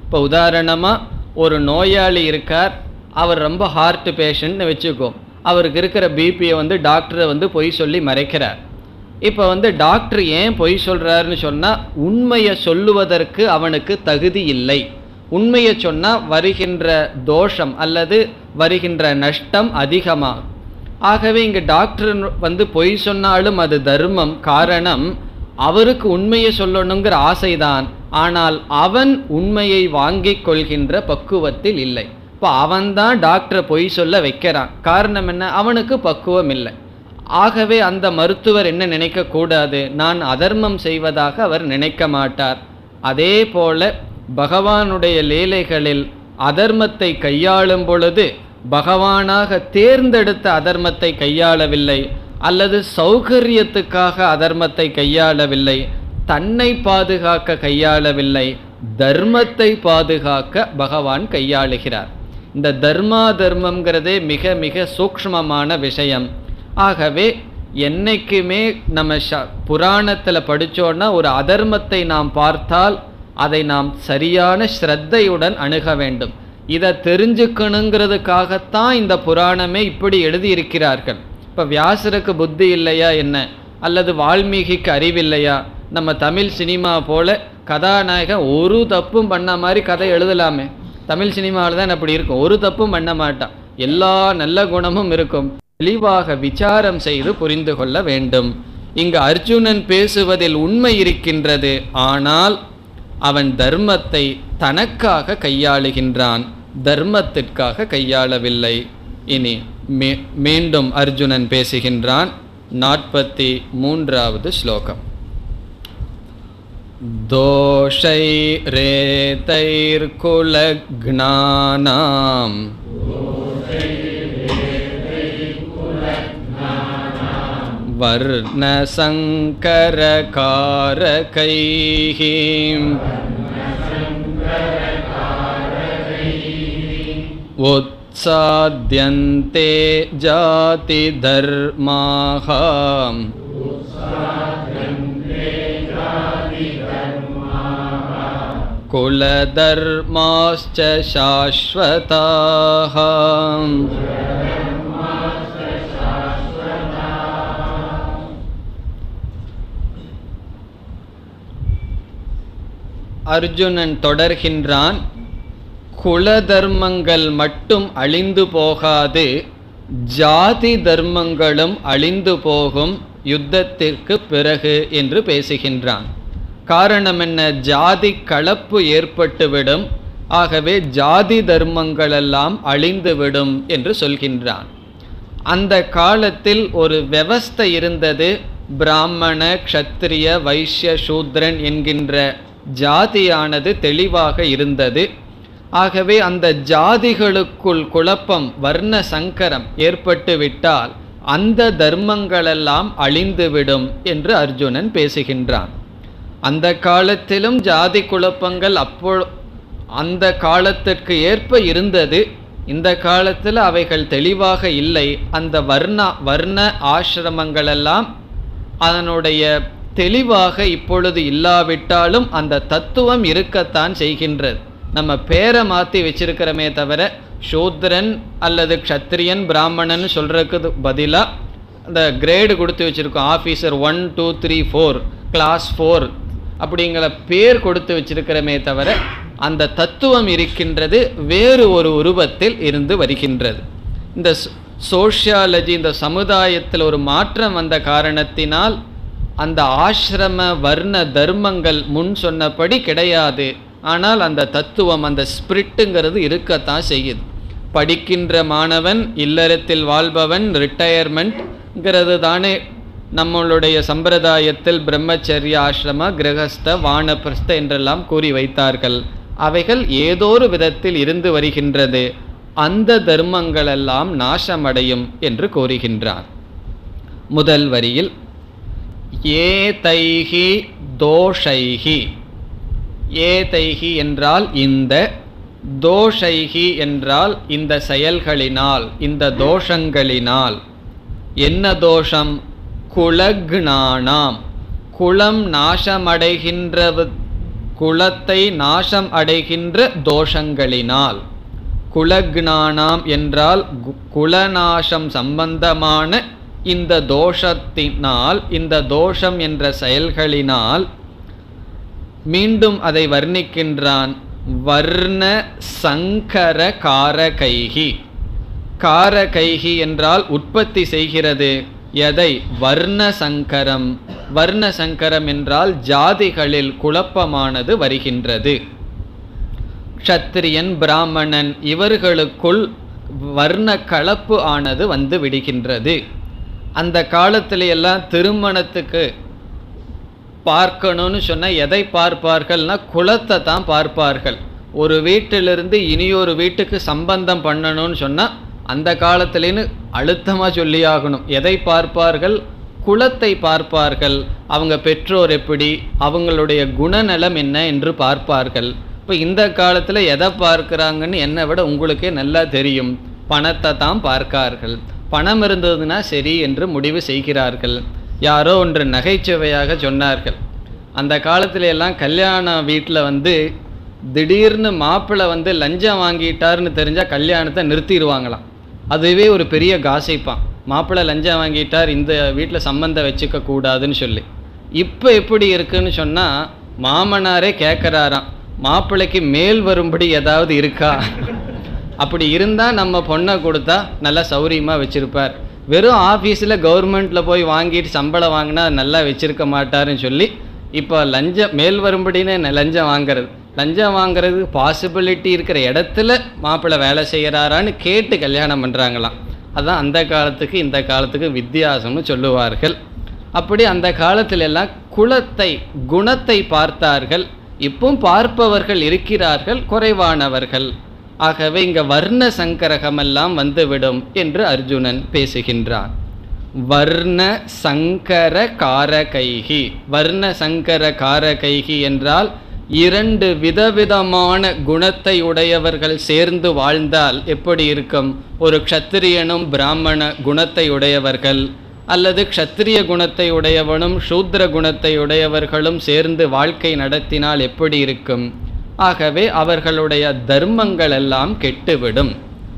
இப்போ உதாரணமாக ஒரு நோயாளி இருக்கார் அவர் ரொம்ப ஹார்ட் பேஷண்ட்னு வச்சுக்கோ அவருக்கு இருக்கிற பிபியை வந்து டாக்டரை வந்து பொய் சொல்லி மறைக்கிறார் இப்போ வந்து டாக்டர் ஏன் பொய் சொல்கிறாருன்னு சொன்னால் உண்மையை சொல்லுவதற்கு அவனுக்கு தகுதி இல்லை உண்மையை சொன்னால் வருகின்ற தோஷம் அல்லது வருகின்ற நஷ்டம் அதிகமாகும் ஆகவே இங்கே டாக்டர் வந்து பொய் சொன்னாலும் அது தர்மம் காரணம் அவருக்கு உண்மையை சொல்லணுங்கிற ஆசைதான் ஆனால் அவன் உண்மையை வாங்கிக் கொள்கின்ற பக்குவத்தில் இல்லை இப்போ அவன்தான் டாக்டரை பொய் சொல்ல வைக்கிறான் காரணம் என்ன அவனுக்கு பக்குவம் இல்லை ஆகவே அந்த மருத்துவர் என்ன நினைக்கக்கூடாது நான் அதர்மம் செய்வதாக அவர் நினைக்க மாட்டார் அதே போல பகவானுடைய லீலைகளில் அதர்மத்தை கையாளும் பொழுது பகவானாக தேர்ந்தெடுத்த அதர்மத்தை கையாளவில்லை அல்லது சௌகரியத்துக்காக அதர்மத்தை கையாளவில்லை தன்னை பாதுகாக்க கையாளவில்லை தர்மத்தை பாதுகாக்க பகவான் கையாளுகிறார் இந்த தர்மா தர்மம்ங்கிறதே மிக மிக சூக்ஷ்மமான விஷயம் ஆகவே என்னைக்குமே நம்ம ஷ புராணத்தில் படித்தோன்னா ஒரு அதர்மத்தை நாம் பார்த்தால் அதை நாம் சரியான ஸ்ரத்தையுடன் அணுக வேண்டும் இதை தெரிஞ்சுக்கணுங்கிறதுக்காகத்தான் இந்த புராணமே இப்படி எழுதியிருக்கிறார்கள் இப்போ வியாசருக்கு புத்தி இல்லையா என்ன அல்லது வால்மீகிக்கு அறிவில்லையா நம்ம தமிழ் சினிமா போல கதாநாயகன் ஒரு தப்பும் பண்ண மாதிரி கதை எழுதலாமே தமிழ் சினிமாவில் தான் அப்படி இருக்கும் ஒரு தப்பும் பண்ண மாட்டான் எல்லா நல்ல குணமும் இருக்கும் தெளிவாக விசாரம் செய்து புரிந்து கொள்ள வேண்டும் இங்கு அர்ஜுனன் பேசுவதில் உண்மை இருக்கின்றது ஆனால் அவன் தர்மத்தை தனக்காக கையாளுகின்றான் தர்மத்திற்காக கையாளவில்லை இனி மீ மீண்டும் அர்ஜுனன் பேசுகின்றான் நாற்பத்தி மூன்றாவது ஸ்லோகம் दोषैरेतैर्कुलघ्नानाम् वर्णसङ्करकारकैः उत्साद्यन्ते जातिधर्माः कुलधर्माश्च शाश्वताः அர்ஜுனன் தொடர்கின்றான் குல தர்மங்கள் மட்டும் அழிந்து போகாது ஜாதி தர்மங்களும் அழிந்து போகும் யுத்தத்திற்கு பிறகு என்று பேசுகின்றான் காரணம் என்ன ஜாதி கலப்பு ஏற்பட்டுவிடும் ஆகவே ஜாதி தர்மங்களெல்லாம் அழிந்துவிடும் என்று சொல்கின்றான் அந்த காலத்தில் ஒரு விவஸ்தை இருந்தது பிராமண க்ஷத்திரிய வைஷ்ய சூத்ரன் என்கின்ற ஜாதியானது தெளிவாக இருந்தது ஆகவே அந்த ஜாதிகளுக்குள் குழப்பம் வர்ண சங்கரம் ஏற்பட்டு விட்டால் அந்த தர்மங்களெல்லாம் அழிந்துவிடும் என்று அர்ஜுனன் பேசுகின்றான் அந்த காலத்திலும் ஜாதி குழப்பங்கள் அப்போ அந்த காலத்திற்கு ஏற்ப இருந்தது இந்த காலத்தில் அவைகள் தெளிவாக இல்லை அந்த வர்ண வர்ண ஆசிரமங்களெல்லாம் அதனுடைய தெளிவாக இப்பொழுது இல்லாவிட்டாலும் அந்த தத்துவம் இருக்கத்தான் செய்கின்றது நம்ம பேரை மாற்றி வச்சிருக்கிறோமே தவிர சூத்ரன் அல்லது க்ஷத்ரியன் பிராமணன் சொல்கிறதுக்கு பதிலாக அந்த கிரேடு கொடுத்து வச்சுருக்கோம் officer one two three four class four அப்படிங்கிற பேர் கொடுத்து வச்சிருக்கிறோமே தவிர அந்த தத்துவம் இருக்கின்றது வேறு ஒரு உருவத்தில் இருந்து வருகின்றது இந்த சோஷியாலஜி இந்த சமுதாயத்தில் ஒரு மாற்றம் வந்த காரணத்தினால் அந்த ஆசிரம வர்ண தர்மங்கள் முன் சொன்னபடி கிடையாது ஆனால் அந்த தத்துவம் அந்த ஸ்பிரிட்டுங்கிறது இருக்கத்தான் செய்யுது படிக்கின்ற மாணவன் இல்லறத்தில் வாழ்பவன் ரிட்டையர்மெண்ட்ங்கிறது தானே நம்மளுடைய சம்பிரதாயத்தில் பிரம்மச்சரிய ஆசிரம கிரகஸ்த வானப்பிரஸ்த என்றெல்லாம் கூறி வைத்தார்கள் அவைகள் ஏதோ ஒரு விதத்தில் இருந்து வருகின்றது அந்த தர்மங்களெல்லாம் நாசமடையும் என்று கூறுகின்றார் முதல் வரியில் ஏதைஹி தோஷைஹி ஏதைஹி என்றால் இந்த தோஷைஹி என்றால் இந்த செயல்களினால் இந்த தோஷங்களினால் என்ன தோஷம் குலக்னானாம் குலம் நாசமடைகின்ற குலத்தை நாசம் அடைகின்ற தோஷங்களினால் குலக்னானாம் என்றால் கு- குலநாசம் சம்பந்தமான இந்த தோஷத்தினால் இந்த தோஷம் என்ற செயல்களினால் மீண்டும் அதை வர்ணிக்கின்றான் வர்ண சங்கர காரகைகி காரகைகி என்றால் உற்பத்தி செய்கிறது எதை வர்ண சங்கரம் வர்ண சங்கரம் என்றால் ஜாதிகளில் குழப்பமானது வருகின்றது க்ஷத்திரியன் பிராமணன் இவர்களுக்குள் வர்ண கலப்பு ஆனது வந்து விடுகின்றது அந்த காலத்துல எல்லாம் திருமணத்துக்கு பார்க்கணும்னு சொன்னா எதை பார்ப்பார்கள்னா குலத்தை தான் பார்ப்பார்கள் ஒரு வீட்டிலிருந்து இனியொரு வீட்டுக்கு சம்பந்தம் பண்ணணும்னு சொன்னா அந்த காலத்துலேன்னு அழுத்தமாக சொல்லியாகணும் எதை பார்ப்பார்கள் குலத்தை பார்ப்பார்கள் அவங்க பெற்றோர் எப்படி அவங்களுடைய குணநலம் என்ன என்று பார்ப்பார்கள் இப்போ இந்த காலத்தில் எதை பார்க்குறாங்கன்னு என்னை விட உங்களுக்கே நல்லா தெரியும் பணத்தை தான் பார்க்கார்கள் பணம் இருந்ததுன்னா சரி என்று முடிவு செய்கிறார்கள் யாரோ ஒன்று நகைச்சுவையாக சொன்னார்கள் அந்த காலத்துல எல்லாம் கல்யாண வீட்டில் வந்து திடீர்னு மாப்பிள்ளை வந்து லஞ்சம் வாங்கிட்டாருன்னு தெரிஞ்சால் கல்யாணத்தை நிறுத்திடுவாங்களாம் அதுவே ஒரு பெரிய காசிப்பான் மாப்பிள்ளை லஞ்சம் வாங்கிட்டார் இந்த வீட்டில் சம்மந்தம் வச்சுக்க கூடாதுன்னு சொல்லி இப்போ எப்படி இருக்குன்னு சொன்னால் மாமனாரே கேட்குறாராம் மாப்பிள்ளைக்கு மேல் வரும்படி ஏதாவது இருக்கா அப்படி இருந்தால் நம்ம பொண்ணை கொடுத்தா நல்லா சௌரியமாக வச்சுருப்பார் வெறும் ஆஃபீஸில் கவர்மெண்ட்டில் போய் வாங்கிட்டு சம்பளம் வாங்கினா நல்லா வச்சிருக்க மாட்டாருன்னு சொல்லி இப்போ லஞ்சம் மேல் வரும்படின்னு என்ன லஞ்சம் வாங்குறது லஞ்சம் வாங்குறதுக்கு பாசிபிலிட்டி இருக்கிற இடத்துல மாப்பிள்ளை வேலை செய்கிறாரான்னு கேட்டு கல்யாணம் பண்ணுறாங்களாம் அதான் அந்த காலத்துக்கு இந்த காலத்துக்கு வித்தியாசம்னு சொல்லுவார்கள் அப்படி அந்த காலத்துல எல்லாம் குலத்தை குணத்தை பார்த்தார்கள் இப்பவும் பார்ப்பவர்கள் இருக்கிறார்கள் குறைவானவர்கள் ஆகவே இங்க வர்ண சங்கரகமெல்லாம் வந்துவிடும் என்று அர்ஜுனன் பேசுகின்றான் வர்ண சங்கர காரகைகி வர்ண சங்கர காரகைகி என்றால் இரண்டு விதவிதமான குணத்தை உடையவர்கள் சேர்ந்து வாழ்ந்தால் எப்படி இருக்கும் ஒரு க்ஷத்திரியனும் பிராமண குணத்தை உடையவர்கள் அல்லது க்ஷத்திரிய குணத்தை உடையவனும் சூத்திர குணத்தை உடையவர்களும் சேர்ந்து வாழ்க்கை நடத்தினால் எப்படி இருக்கும் ஆகவே அவர்களுடைய தர்மங்கள் எல்லாம் கெட்டுவிடும்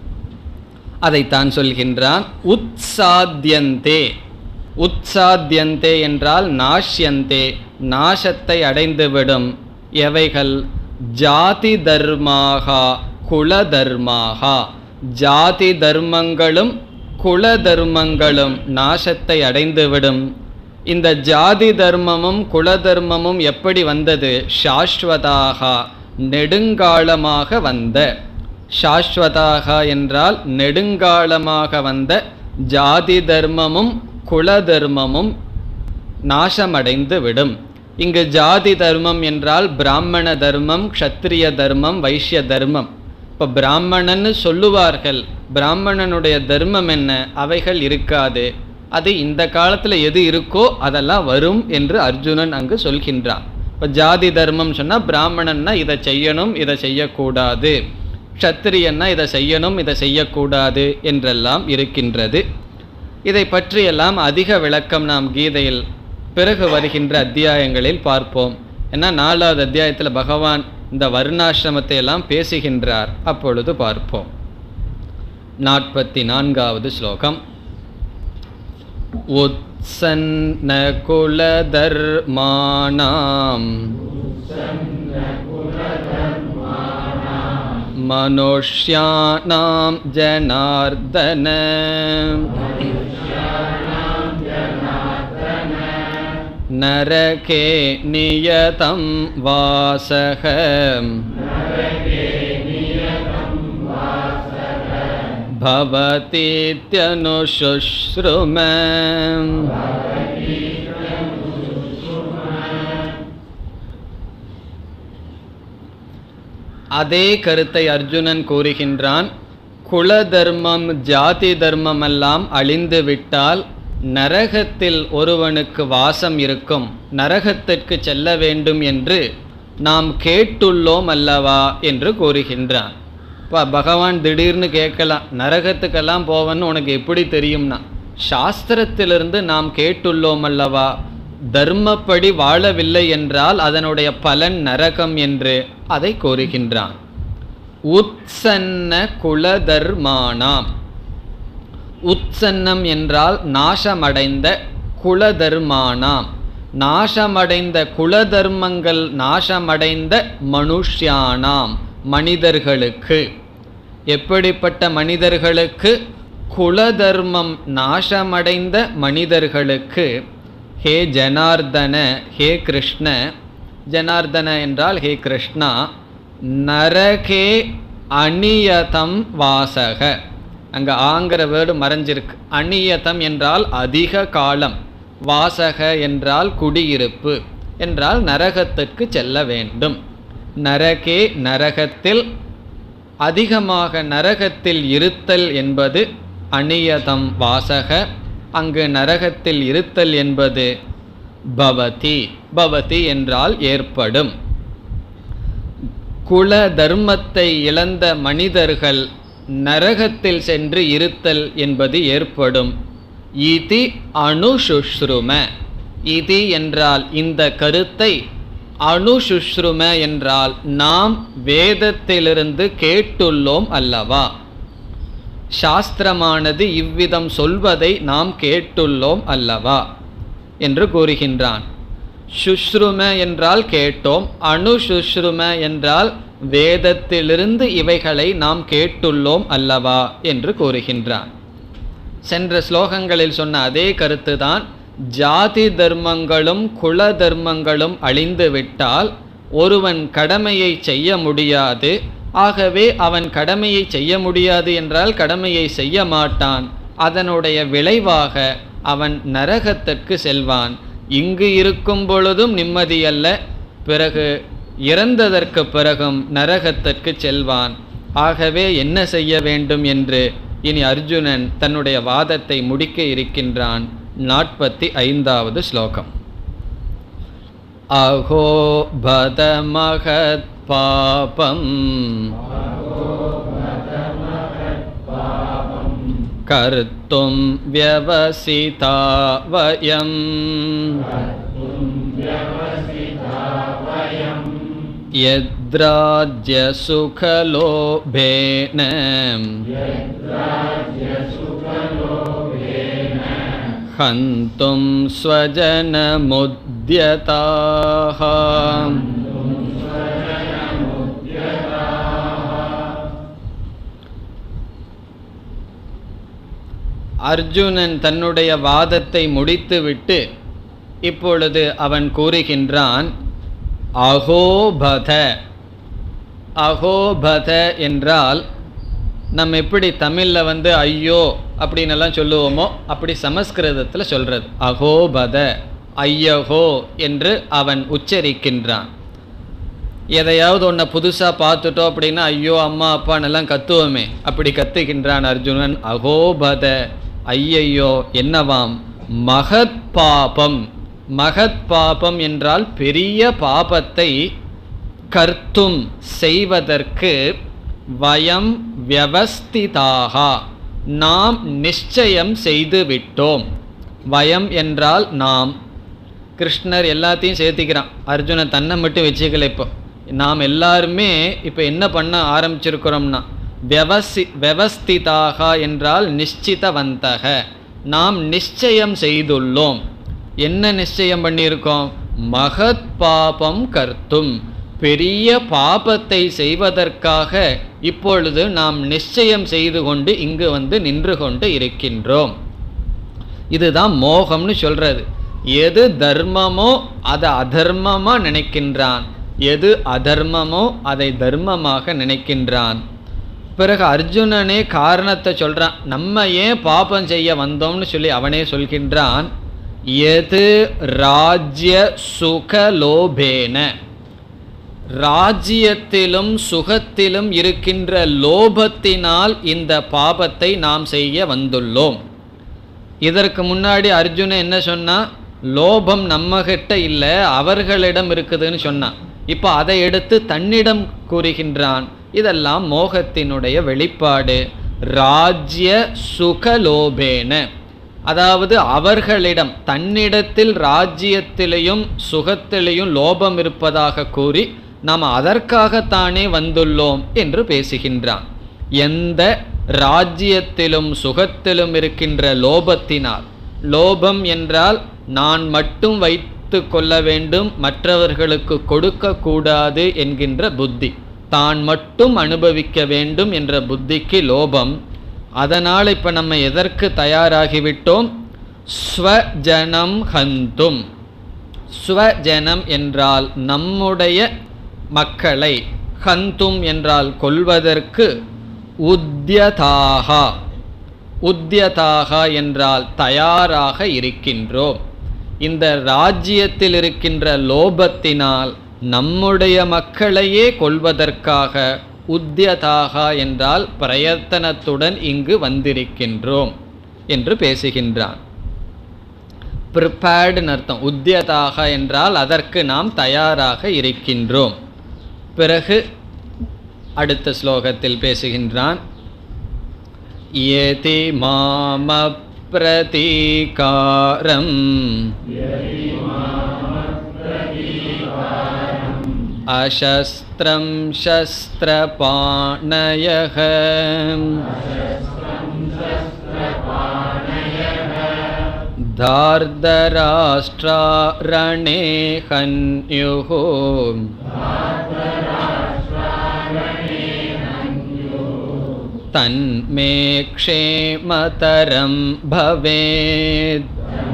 அதைத்தான் சொல்கின்றான் உத்சாத்யந்தே உத்சாத்யந்தே என்றால் நாஷ்யந்தே நாசத்தை அடைந்துவிடும் எவைகள் ஜாதி தர்மாகா குல தர்மாகா ஜாதி தர்மங்களும் குல தர்மங்களும் நாசத்தை அடைந்துவிடும் இந்த ஜாதி தர்மமும் குல தர்மமும் எப்படி வந்தது சாஸ்வதாக நெடுங்காலமாக வந்த சாஸ்வதாக என்றால் நெடுங்காலமாக வந்த ஜாதி தர்மமும் குல தர்மமும் நாசமடைந்து விடும் இங்கு ஜாதி தர்மம் என்றால் பிராமண தர்மம் க்ஷத்திரிய தர்மம் வைஷ்ய தர்மம் இப்போ பிராமணன்னு சொல்லுவார்கள் பிராமணனுடைய தர்மம் என்ன அவைகள் இருக்காது அது இந்த காலத்தில் எது இருக்கோ அதெல்லாம் வரும் என்று அர்ஜுனன் அங்கு சொல்கின்றான் இப்போ ஜாதி தர்மம் சொன்னால் பிராமணன்னா இதை செய்யணும் இதை செய்யக்கூடாது க்ஷத்திரியன்னா இதை செய்யணும் இதை செய்யக்கூடாது என்றெல்லாம் இருக்கின்றது இதை பற்றியெல்லாம் அதிக விளக்கம் நாம் கீதையில் பிறகு வருகின்ற அத்தியாயங்களில் பார்ப்போம் ஏன்னா நாலாவது அத்தியாயத்தில் பகவான் இந்த வருணாசிரமத்தை எல்லாம் பேசுகின்றார் அப்பொழுது பார்ப்போம் நாற்பத்தி நான்காவது ஸ்லோகம் उत्सन्नकुलधर्माणाम् मनुष्याणां जनार्दन नरके नियतं वासः भवतीत्यनुशुश्रुम அதே கருத்தை அர்ஜுனன் கூறுகின்றான் குல தர்மம் ஜாதி தர்மமெல்லாம் அழிந்து விட்டால் நரகத்தில் ஒருவனுக்கு வாசம் இருக்கும் நரகத்திற்கு செல்ல வேண்டும் என்று நாம் கேட்டுள்ளோம் அல்லவா என்று கூறுகின்றான் இப்போ பகவான் திடீர்னு கேட்கலாம் நரகத்துக்கெல்லாம் போவன்னு உனக்கு எப்படி தெரியும்னா சாஸ்திரத்திலிருந்து நாம் கேட்டுள்ளோம் அல்லவா தர்மப்படி வாழவில்லை என்றால் அதனுடைய பலன் நரகம் என்று அதை கூறுகின்றான் உத்சன்ன குலதர்மானாம் உத்சன்னம் என்றால் நாசமடைந்த குலதர்மானாம் நாசமடைந்த குலதர்மங்கள் நாசமடைந்த மனுஷ்யானாம் மனிதர்களுக்கு எப்படிப்பட்ட மனிதர்களுக்கு குலதர்மம் நாசமடைந்த மனிதர்களுக்கு ஹே ஜனார்தன ஹே கிருஷ்ண ஜனார்தன என்றால் ஹே கிருஷ்ணா நரகே அநியதம் வாசக அங்கே ஆங்கிற வேர்டு மறைஞ்சிருக்கு அநியதம் என்றால் அதிக காலம் வாசக என்றால் குடியிருப்பு என்றால் நரகத்துக்கு செல்ல வேண்டும் நரகே நரகத்தில் அதிகமாக நரகத்தில் இருத்தல் என்பது அநியதம் வாசக அங்கு நரகத்தில் இருத்தல் என்பது பவதி பவதி என்றால் ஏற்படும் குல தர்மத்தை இழந்த மனிதர்கள் நரகத்தில் சென்று இருத்தல் என்பது ஏற்படும் இதி அணுசுஷ்ரும இதி என்றால் இந்த கருத்தை அணுசுஷ்ரும என்றால் நாம் வேதத்திலிருந்து கேட்டுள்ளோம் அல்லவா சாஸ்திரமானது இவ்விதம் சொல்வதை நாம் கேட்டுள்ளோம் அல்லவா என்று கூறுகின்றான் சுஷ்ரும என்றால் கேட்டோம் அணு சுஷ்ரும என்றால் வேதத்திலிருந்து இவைகளை நாம் கேட்டுள்ளோம் அல்லவா என்று கூறுகின்றான் சென்ற ஸ்லோகங்களில் சொன்ன அதே கருத்துதான் ஜாதி தர்மங்களும் குல தர்மங்களும் அழிந்து விட்டால் ஒருவன் கடமையை செய்ய முடியாது ஆகவே அவன் கடமையை செய்ய முடியாது என்றால் கடமையை செய்ய மாட்டான் அதனுடைய விளைவாக அவன் நரகத்திற்கு செல்வான் இங்கு இருக்கும் பொழுதும் நிம்மதியல்ல பிறகு இறந்ததற்கு பிறகும் நரகத்திற்கு செல்வான் ஆகவே என்ன செய்ய வேண்டும் என்று இனி அர்ஜுனன் தன்னுடைய வாதத்தை முடிக்க இருக்கின்றான் நாற்பத்தி ஐந்தாவது ஸ்லோகம் அகோ பத மகத் பாபம் कर्तुं व्यवसिता वयम् यद्राज्यसुखलोभेन हन्तुं स्वजनमुद्यताः அர்ஜுனன் தன்னுடைய வாதத்தை முடித்துவிட்டு இப்பொழுது அவன் கூறுகின்றான் அகோபத அகோபத என்றால் நம்ம எப்படி தமிழில் வந்து ஐயோ அப்படின்னு எல்லாம் சொல்லுவோமோ அப்படி சமஸ்கிருதத்தில் சொல்கிறது அகோபத ஐயகோ என்று அவன் உச்சரிக்கின்றான் எதையாவது ஒன்றை புதுசாக பார்த்துட்டோம் அப்படின்னா ஐயோ அம்மா அப்பான்னெல்லாம் கத்துவோமே அப்படி கத்துகின்றான் அர்ஜுனன் அகோபத ஐயையோ என்னவாம் மகத் பாபம் மகத் பாபம் என்றால் பெரிய பாபத்தை கர்த்தும் செய்வதற்கு வயம் வியவஸ்திதாக நாம் நிச்சயம் செய்து விட்டோம் வயம் என்றால் நாம் கிருஷ்ணர் எல்லாத்தையும் சேர்த்திக்கிறான் அர்ஜுனன் தன்னை மட்டும் வச்சுக்கல இப்போ நாம் எல்லாருமே இப்போ என்ன பண்ண ஆரம்பிச்சிருக்கிறோம்னா வியவசி வியவஸ்திதாக என்றால் நிச்சிதவந்தக நாம் நிச்சயம் செய்துள்ளோம் என்ன நிச்சயம் பண்ணியிருக்கோம் மகத் பாபம் கர்த்தும் பெரிய பாபத்தை செய்வதற்காக இப்பொழுது நாம் நிச்சயம் செய்து கொண்டு இங்கு வந்து நின்று கொண்டு இருக்கின்றோம் இதுதான் மோகம்னு சொல்றது எது தர்மமோ அதை அதர்மமா நினைக்கின்றான் எது அதர்மமோ அதை தர்மமாக நினைக்கின்றான் பிறகு அர்ஜுனனே காரணத்தை சொல்றான் நம்ம ஏன் பாபம் செய்ய வந்தோம்னு சொல்லி அவனே சொல்கின்றான் எது ராஜ்ய சுகலோபேன ராஜ்யத்திலும் சுகத்திலும் இருக்கின்ற லோபத்தினால் இந்த பாபத்தை நாம் செய்ய வந்துள்ளோம் இதற்கு முன்னாடி அர்ஜுனன் என்ன சொன்னா லோபம் நம்மகிட்ட இல்லை அவர்களிடம் இருக்குதுன்னு சொன்னான் இப்போ அதை எடுத்து தன்னிடம் கூறுகின்றான் இதெல்லாம் மோகத்தினுடைய வெளிப்பாடு ராஜ்ய சுகலோபேன அதாவது அவர்களிடம் தன்னிடத்தில் ராஜ்யத்திலேயும் சுகத்திலேயும் லோபம் இருப்பதாக கூறி நாம் அதற்காகத்தானே வந்துள்ளோம் என்று பேசுகின்றான் எந்த ராஜ்யத்திலும் சுகத்திலும் இருக்கின்ற லோபத்தினால் லோபம் என்றால் நான் மட்டும் வைத்து கொள்ள வேண்டும் மற்றவர்களுக்கு கொடுக்க கூடாது என்கின்ற புத்தி தான் மட்டும் அனுபவிக்க வேண்டும் என்ற புத்திக்கு லோபம் அதனால் இப்போ நம்ம எதற்கு தயாராகிவிட்டோம் ஸ்வஜனம் ஹந்தும் ஸ்வஜனம் என்றால் நம்முடைய மக்களை ஹந்தும் என்றால் கொல்வதற்கு உத்யதாகா உத்யதாகா என்றால் தயாராக இருக்கின்றோம் இந்த ராஜ்யத்தில் இருக்கின்ற லோபத்தினால் நம்முடைய மக்களையே கொள்வதற்காக உத்யதாகா என்றால் பிரயத்தனத்துடன் இங்கு வந்திருக்கின்றோம் என்று பேசுகின்றான் ப்ரிப்பேர்டுன்னு அர்த்தம் உத்தியதாக என்றால் அதற்கு நாம் தயாராக இருக்கின்றோம் பிறகு அடுத்த ஸ்லோகத்தில் பேசுகின்றான் ஏதி மாம பிரதீகாரம் அசஸ்திரம் சஸ்திரபாணயக धार्धराष्ट्रारणे हन्युः तन्मे क्षेमतरं भवेत्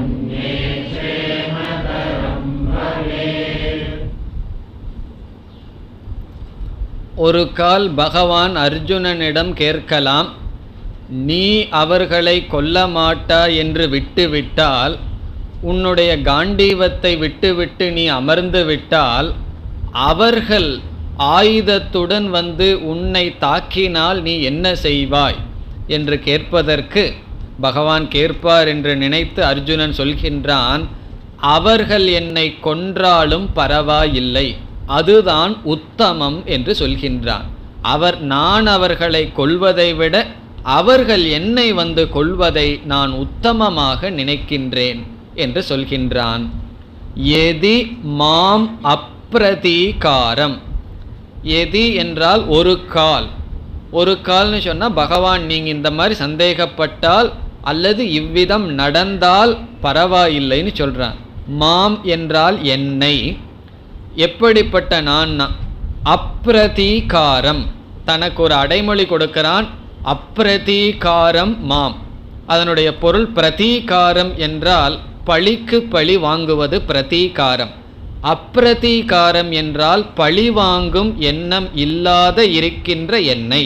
ஒரு கால் பகவான் அர்ஜுனனிடம் கேட்கலாம் நீ அவர்களை கொல்ல மாட்டா என்று விட்டுவிட்டால் உன்னுடைய காண்டீவத்தை விட்டுவிட்டு நீ அமர்ந்து விட்டால் அவர்கள் ஆயுதத்துடன் வந்து உன்னை தாக்கினால் நீ என்ன செய்வாய் என்று கேட்பதற்கு பகவான் கேட்பார் என்று நினைத்து அர்ஜுனன் சொல்கின்றான் அவர்கள் என்னை கொன்றாலும் பரவாயில்லை அதுதான் உத்தமம் என்று சொல்கின்றான் அவர் நான் அவர்களை கொல்வதை விட அவர்கள் என்னை வந்து கொள்வதை நான் உத்தமமாக நினைக்கின்றேன் என்று சொல்கின்றான் எதி மாம் அப்பிரதீகாரம் எதி என்றால் ஒரு கால் ஒரு கால்னு சொன்னால் பகவான் நீங்கள் இந்த மாதிரி சந்தேகப்பட்டால் அல்லது இவ்விதம் நடந்தால் பரவாயில்லைன்னு சொல்கிறான் மாம் என்றால் என்னை எப்படிப்பட்ட நான் அப்பிரதீகாரம் தனக்கு ஒரு அடைமொழி கொடுக்கிறான் அப்பிரதீகாரம் மாம் அதனுடைய பொருள் பிரதீகாரம் என்றால் பழிக்கு பழி வாங்குவது பிரதீகாரம் அப்பிரதீகாரம் என்றால் பழி வாங்கும் எண்ணம் இல்லாத இருக்கின்ற என்னை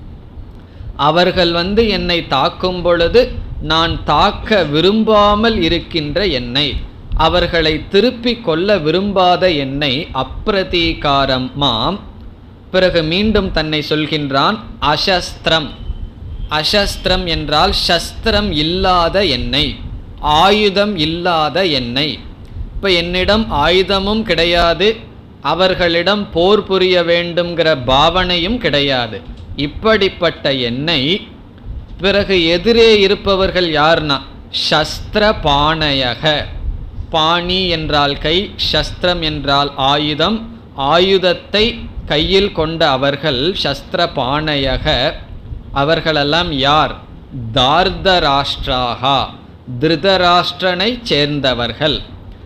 அவர்கள் வந்து என்னை தாக்கும் பொழுது நான் தாக்க விரும்பாமல் இருக்கின்ற என்னை அவர்களை திருப்பிக் கொள்ள விரும்பாத என்னை அப்பிரதீகாரம் மாம் பிறகு மீண்டும் தன்னை சொல்கின்றான் அசஸ்திரம் அசஸ்திரம் என்றால் சஸ்திரம் இல்லாத என்னை ஆயுதம் இல்லாத என்னை இப்போ என்னிடம் ஆயுதமும் கிடையாது அவர்களிடம் போர் புரிய வேண்டுங்கிற பாவனையும் கிடையாது இப்படிப்பட்ட என்னை பிறகு எதிரே இருப்பவர்கள் யார்னா சஸ்திர பாணயக பாணி என்றால் கை சஸ்திரம் என்றால் ஆயுதம் ஆயுதத்தை கையில் கொண்ட அவர்கள் சஸ்திர பாணயக அவர்களெல்லாம் யார் தார்தராஷ்டிராகா திருதராஷ்டிரனை சேர்ந்தவர்கள்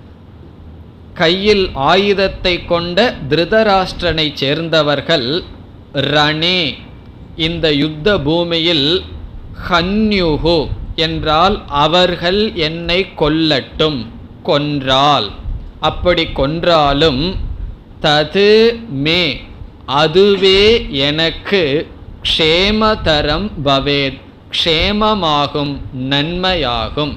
கையில் ஆயுதத்தை கொண்ட திருதராஷ்டிரனை சேர்ந்தவர்கள் ரணே இந்த யுத்த பூமியில் ஹன்யுகு என்றால் அவர்கள் என்னை கொல்லட்டும் கொன்றால் அப்படி கொன்றாலும் தது மே அதுவே எனக்கு க்ஷேமதரம் பவேத் க்ஷேமமாகும் நன்மையாகும்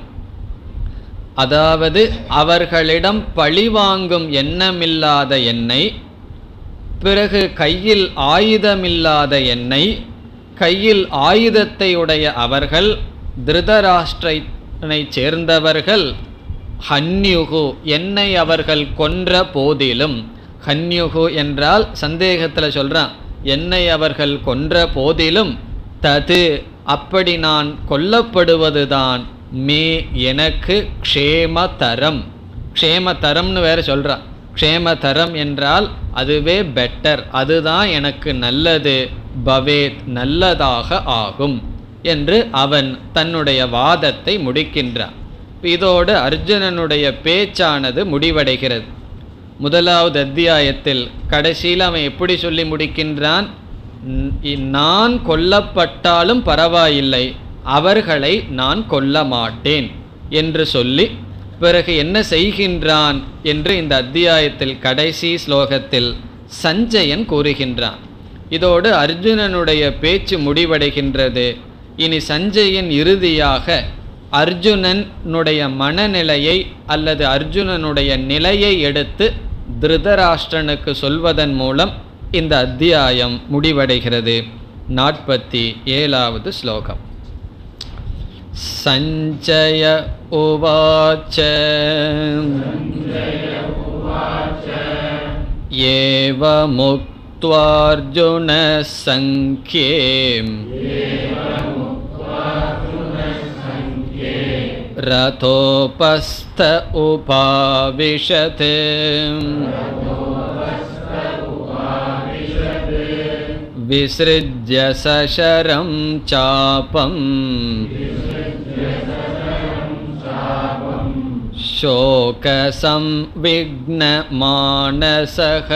அதாவது அவர்களிடம் பழிவாங்கும் எண்ணமில்லாத என்னை பிறகு கையில் ஆயுதமில்லாத என்னை கையில் ஆயுதத்தை உடைய அவர்கள் திருதராஷ்டிரனை சேர்ந்தவர்கள் ஹன்யுகு என்னை அவர்கள் கொன்ற போதிலும் ஹன்யுகு என்றால் சந்தேகத்தில் சொல்கிறான் என்னை அவர்கள் கொன்ற போதிலும் தது அப்படி நான் கொல்லப்படுவதுதான் மே எனக்கு க்ஷேமதரம் க்ஷேமதரம்னு வேற சொல்றான் க்ஷேமதரம் என்றால் அதுவே பெட்டர் அதுதான் எனக்கு நல்லது பவேத் நல்லதாக ஆகும் என்று அவன் தன்னுடைய வாதத்தை முடிக்கின்றான் இதோடு அர்ஜுனனுடைய பேச்சானது முடிவடைகிறது முதலாவது அத்தியாயத்தில் கடைசியில் அவன் எப்படி சொல்லி முடிக்கின்றான் "ந- நான் கொல்லப்பட்டாலும் பரவாயில்லை அவர்களை நான் கொல்ல மாட்டேன் என்று சொல்லி பிறகு என்ன செய்கின்றான் என்று இந்த அத்தியாயத்தில் கடைசி ஸ்லோகத்தில் சஞ்சயன் கூறுகின்றான் இதோடு அர்ஜுனனுடைய பேச்சு முடிவடைகின்றது இனி சஞ்சயன் இறுதியாக அர்ஜுனனுடைய மனநிலையை அல்லது அர்ஜுனனுடைய நிலையை எடுத்து திருதராஷ்டிரனுக்கு சொல்வதன் மூலம் இந்த அத்தியாயம் முடிவடைகிறது நாற்பத்தி ஏழாவது ஸ்லோகம் सञ्जय उवाच एवमुक्त्वार्जुनः सङ्ख्ये रथोपस्थ उपाविशत् विसृज्य सशरं चापम् शोकसंविघ्नमानसः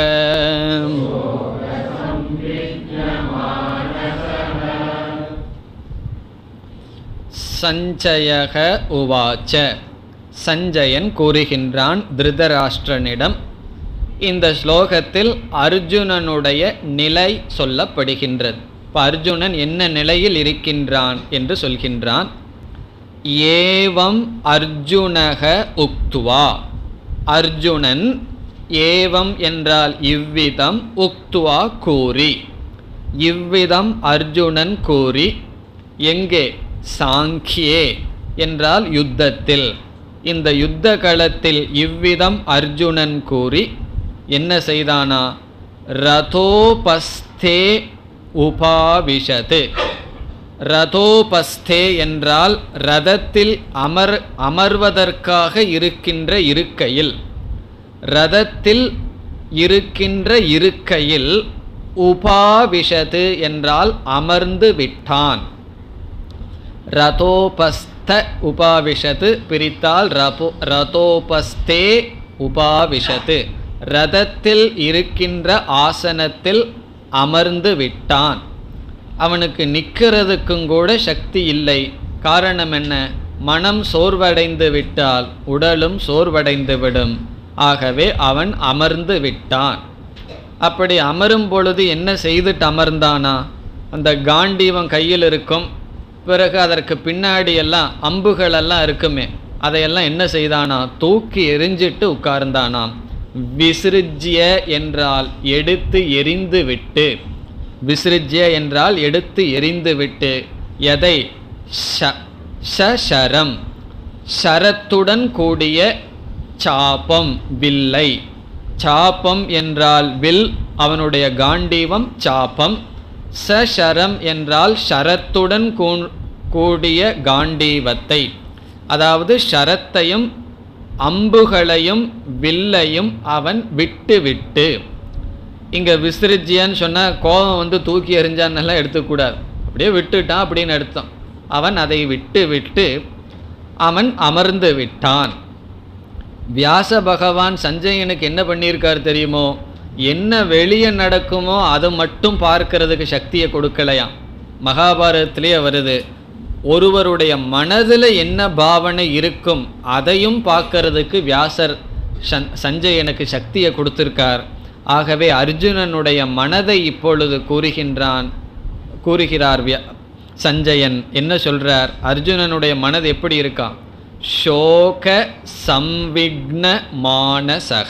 சஞ்சயக உவாச்ச சஞ்சயன் கூறுகின்றான் திருதராஷ்டிரனிடம் இந்த ஸ்லோகத்தில் அர்ஜுனனுடைய நிலை சொல்லப்படுகின்றது இப்போ அர்ஜுனன் என்ன நிலையில் இருக்கின்றான் என்று சொல்கின்றான் ஏவம் அர்ஜுனக உக்துவா அர்ஜுனன் ஏவம் என்றால் இவ்விதம் உக்துவா கூறி இவ்விதம் அர்ஜுனன் கூறி எங்கே சாங்கியே என்றால் யுத்தத்தில் இந்த யுத்த களத்தில் இவ்விதம் அர்ஜுனன் கூறி என்ன செய்தானா ரதோபஸ்தே உபாவிஷத்து ரதோபஸ்தே என்றால் ரதத்தில் அமர் அமர்வதற்காக இருக்கின்ற இருக்கையில் ரதத்தில் இருக்கின்ற இருக்கையில் உபாவிஷது என்றால் அமர்ந்து விட்டான் ரதோபஸ்த உபாவிஷத்து பிரித்தால் ரபோ ரதோபஸ்தே உபாவிஷத்து ரதத்தில் இருக்கின்ற ஆசனத்தில் அமர்ந்து விட்டான் அவனுக்கு நிற்கிறதுக்கும் கூட சக்தி இல்லை காரணம் என்ன மனம் சோர்வடைந்து விட்டால் உடலும் சோர்வடைந்து விடும் ஆகவே அவன் அமர்ந்து விட்டான் அப்படி அமரும் பொழுது என்ன செய்துட்டு அமர்ந்தானா அந்த காண்டீவன் கையில் இருக்கும் பிறகு அதற்கு பின்னாடி எல்லாம் அம்புகள் எல்லாம் இருக்குமே அதையெல்லாம் என்ன செய்தானா தூக்கி எரிஞ்சிட்டு உட்கார்ந்தானாம் விசிறிஜ்ய என்றால் எடுத்து எரிந்து விட்டு விசிறிஜ்ய என்றால் எடுத்து எரிந்து விட்டு எதை ஷ- ஷரம் ஷரத்துடன் கூடிய சாபம் வில்லை சாபம் என்றால் வில் அவனுடைய காண்டீவம் சாபம் சஷரம் என்றால் ஷரத்துடன் கூ- கூடிய காண்டீவத்தை அதாவது ஷரத்தையும் அம்புகளையும் வில்லையும் அவன் விட்டு விட்டு இங்க விசிறிஜியன்னு சொன்னா கோபம் வந்து தூக்கி எறிஞ்சான்னெல்லாம் எடுத்துக்கூடாது அப்படியே விட்டுட்டான் அப்படின்னு அர்த்தம் அவன் அதை விட்டு விட்டு அவன் அமர்ந்து விட்டான் வியாச பகவான் சஞ்சயனுக்கு என்ன பண்ணியிருக்கார் தெரியுமோ என்ன வெளியே நடக்குமோ அதை மட்டும் பார்க்கறதுக்கு சக்தியை கொடுக்கலையாம் மகாபாரதத்திலேயே வருது ஒருவருடைய மனதில் என்ன பாவனை இருக்கும் அதையும் பார்க்கறதுக்கு வியாசர் சன் சஞ்சயனுக்கு சக்தியை கொடுத்திருக்கார் ஆகவே அர்ஜுனனுடைய மனதை இப்பொழுது கூறுகின்றான் கூறுகிறார் வியா சஞ்சயன் என்ன சொல்றார் அர்ஜுனனுடைய மனது எப்படி இருக்கான் ஷோக சம்விக்ன மானசக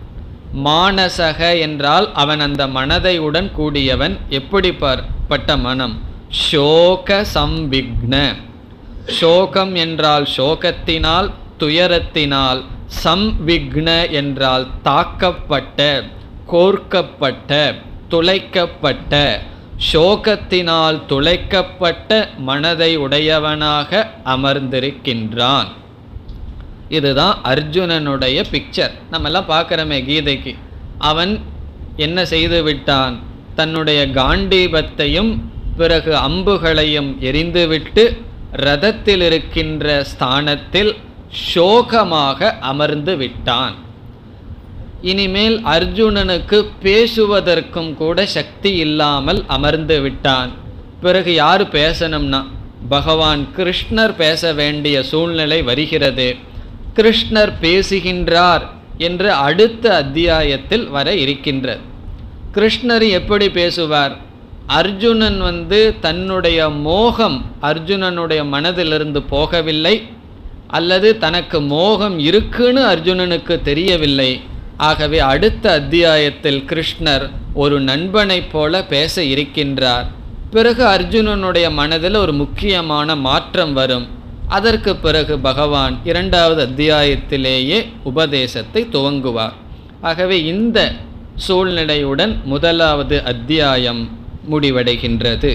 மானசக என்றால் அவன் அந்த மனதையுடன் கூடியவன் எப்படி பட்ட மனம் ஷோக சம்விக்ன ஷோகம் என்றால் ஷோகத்தினால் துயரத்தினால் சம்விக்ன என்றால் தாக்கப்பட்ட கோர்க்கப்பட்ட துளைக்கப்பட்ட சோகத்தினால் துளைக்கப்பட்ட மனதை உடையவனாக அமர்ந்திருக்கின்றான் இதுதான் அர்ஜுனனுடைய பிக்சர் நம்ம எல்லாம் பார்க்குறோமே கீதைக்கு அவன் என்ன செய்து விட்டான் தன்னுடைய காண்டீபத்தையும் பிறகு அம்புகளையும் எரிந்துவிட்டு ரதத்தில் இருக்கின்ற ஸ்தானத்தில் சோகமாக அமர்ந்து விட்டான் இனிமேல் அர்ஜுனனுக்கு பேசுவதற்கும் கூட சக்தி இல்லாமல் அமர்ந்து விட்டான் பிறகு யார் பேசணும்னா பகவான் கிருஷ்ணர் பேச வேண்டிய சூழ்நிலை வருகிறது கிருஷ்ணர் பேசுகின்றார் என்று அடுத்த அத்தியாயத்தில் வர இருக்கின்றது கிருஷ்ணர் எப்படி பேசுவார் அர்ஜுனன் வந்து தன்னுடைய மோகம் அர்ஜுனனுடைய மனதிலிருந்து போகவில்லை அல்லது தனக்கு மோகம் இருக்குன்னு அர்ஜுனனுக்கு தெரியவில்லை ஆகவே அடுத்த அத்தியாயத்தில் கிருஷ்ணர் ஒரு நண்பனைப் போல பேச இருக்கின்றார் பிறகு அர்ஜுனனுடைய மனதில் ஒரு முக்கியமான மாற்றம் வரும் அதற்கு பிறகு பகவான் இரண்டாவது அத்தியாயத்திலேயே உபதேசத்தை துவங்குவார் ஆகவே இந்த சூழ்நிலையுடன் முதலாவது அத்தியாயம் முடிவடைகின்றது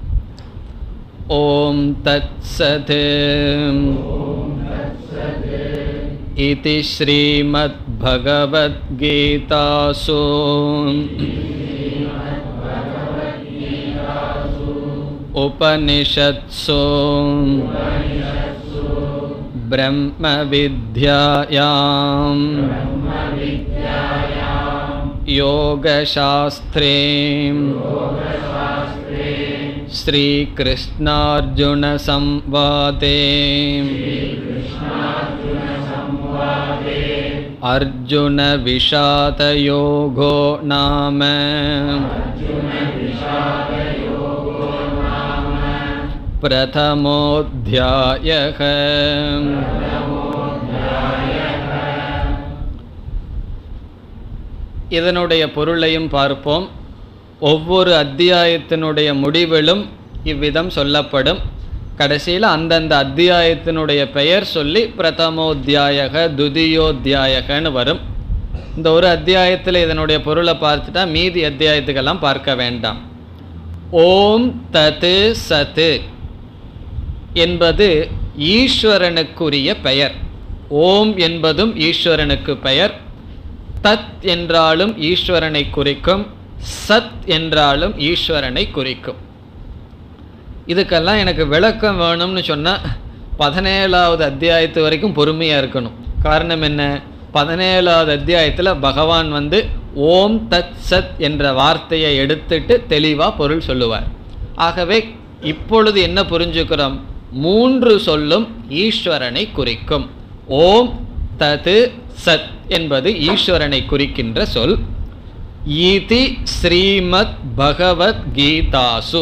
ஓம் தத்சத் इति श्रीमद्भगवद्गीतासु उपनिषत्सु ब्रह्मविद्यायां योगशास्त्रे श्रीकृष्णार्जुनसंवादे अर्जुनविषादयोगो नाम प्रथमोऽध्यायः இதனுடைய பொருளையும் பார்ப்போம் ஒவ்வொரு அத்தியாயத்தினுடைய முடிவிலும் இவ்விதம் சொல்லப்படும் கடைசியில் அந்தந்த அத்தியாயத்தினுடைய பெயர் சொல்லி பிரதமோத்தியாயக துதியோத்தியாயகன்னு வரும் இந்த ஒரு அத்தியாயத்தில் இதனுடைய பொருளை பார்த்துட்டா மீதி அத்தியாயத்துக்கெல்லாம் பார்க்க வேண்டாம் ஓம் தது சத்து என்பது ஈஸ்வரனுக்குரிய பெயர் ஓம் என்பதும் ஈஸ்வரனுக்கு பெயர் தத் என்றாலும் ஈஸ்வரனை குறிக்கும் சத் என்றாலும் ஈஸ்வரனை குறிக்கும் இதுக்கெல்லாம் எனக்கு விளக்கம் வேணும்னு சொன்னால் பதினேழாவது அத்தியாயத்து வரைக்கும் பொறுமையாக இருக்கணும் காரணம் என்ன பதினேழாவது அத்தியாயத்தில் பகவான் வந்து ஓம் தத் சத் என்ற வார்த்தையை எடுத்துட்டு தெளிவாக பொருள் சொல்லுவார் ஆகவே இப்பொழுது என்ன புரிஞ்சுக்கிறோம் மூன்று சொல்லும் ஈஸ்வரனை குறிக்கும் ஓம் தது சத் என்பது ஈஸ்வரனை குறிக்கின்ற சொல் இதி ஸ்ரீமத் பகவத் கீதாசு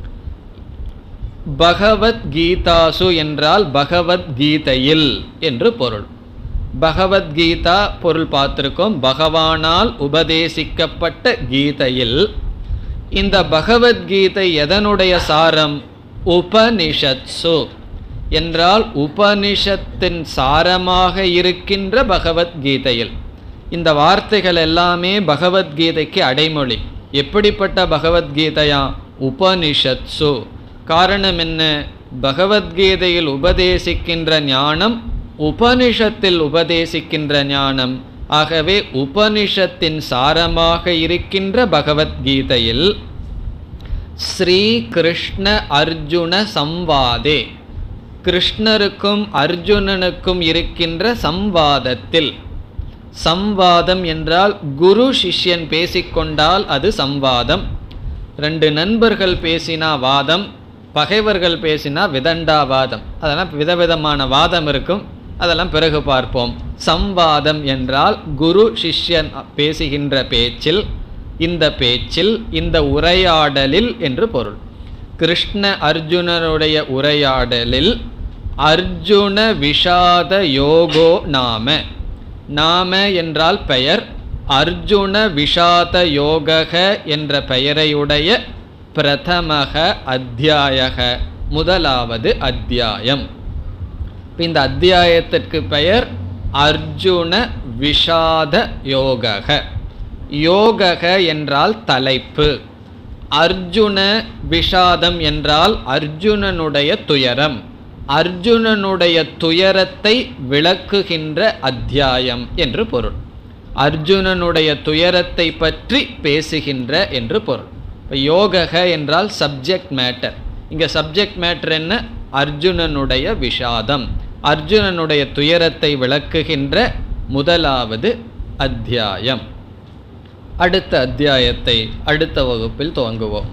பகவத்கீதாசு என்றால் பகவத்கீதையில் என்று பொருள் பகவத்கீதா பொருள் பார்த்திருக்கோம் பகவானால் உபதேசிக்கப்பட்ட கீதையில் இந்த பகவத்கீதை எதனுடைய சாரம் உபனிஷத்சு என்றால் உபனிஷத்தின் சாரமாக இருக்கின்ற பகவத்கீதையில் இந்த வார்த்தைகள் எல்லாமே பகவத்கீதைக்கு அடைமொழி எப்படிப்பட்ட பகவத்கீதையா உபனிஷத்சு காரணம் என்ன பகவத்கீதையில் உபதேசிக்கின்ற ஞானம் உபனிஷத்தில் உபதேசிக்கின்ற ஞானம் ஆகவே உபனிஷத்தின் சாரமாக இருக்கின்ற பகவத்கீதையில் ஸ்ரீ கிருஷ்ண அர்ஜுன சம்வாதே கிருஷ்ணருக்கும் அர்ஜுனனுக்கும் இருக்கின்ற சம்வாதத்தில் சம்வாதம் என்றால் குரு சிஷ்யன் பேசிக்கொண்டால் அது சம்வாதம் ரெண்டு நண்பர்கள் பேசினா வாதம் பகைவர்கள் பேசினா விதண்டாவாதம் அதெல்லாம் விதவிதமான வாதம் இருக்கும் அதெல்லாம் பிறகு பார்ப்போம் சம்வாதம் என்றால் குரு சிஷ்யன் பேசுகின்ற பேச்சில் இந்த பேச்சில் இந்த உரையாடலில் என்று பொருள் கிருஷ்ண அர்ஜுனனுடைய உரையாடலில் அர்ஜுன விஷாத யோகோ நாம நாம என்றால் பெயர் அர்ஜுன விஷாத யோகக என்ற பெயரையுடைய பிரதமக அத்தியாயக முதலாவது அத்தியாயம் இந்த அத்தியாயத்திற்கு பெயர் அர்ஜுன விஷாத யோகக யோகக என்றால் தலைப்பு அர்ஜுன விஷாதம் என்றால் அர்ஜுனனுடைய துயரம் அர்ஜுனனுடைய துயரத்தை விளக்குகின்ற அத்தியாயம் என்று பொருள் அர்ஜுனனுடைய துயரத்தை பற்றி பேசுகின்ற என்று பொருள் இப்போ யோகக என்றால் சப்ஜெக்ட் மேட்டர் இங்கே சப்ஜெக்ட் மேட்டர் என்ன அர்ஜுனனுடைய விஷாதம் அர்ஜுனனுடைய துயரத்தை விளக்குகின்ற முதலாவது அத்தியாயம் அடுத்த அத்தியாயத்தை அடுத்த வகுப்பில் துவங்குவோம்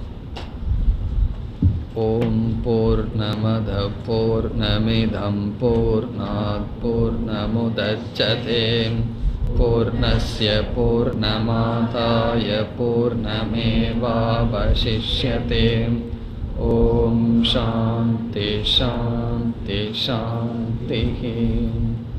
ஓம் பூர்ணமத பூர்ணமிதம் பூர்ணாத் பூர்ணமுதச்சதே பூர்ணஸ்ய பூர்ணமாதாய பூர்ணமேவாவசிஷ்யதே ஓம் சாந்தி சாந்தி சாந்திஹி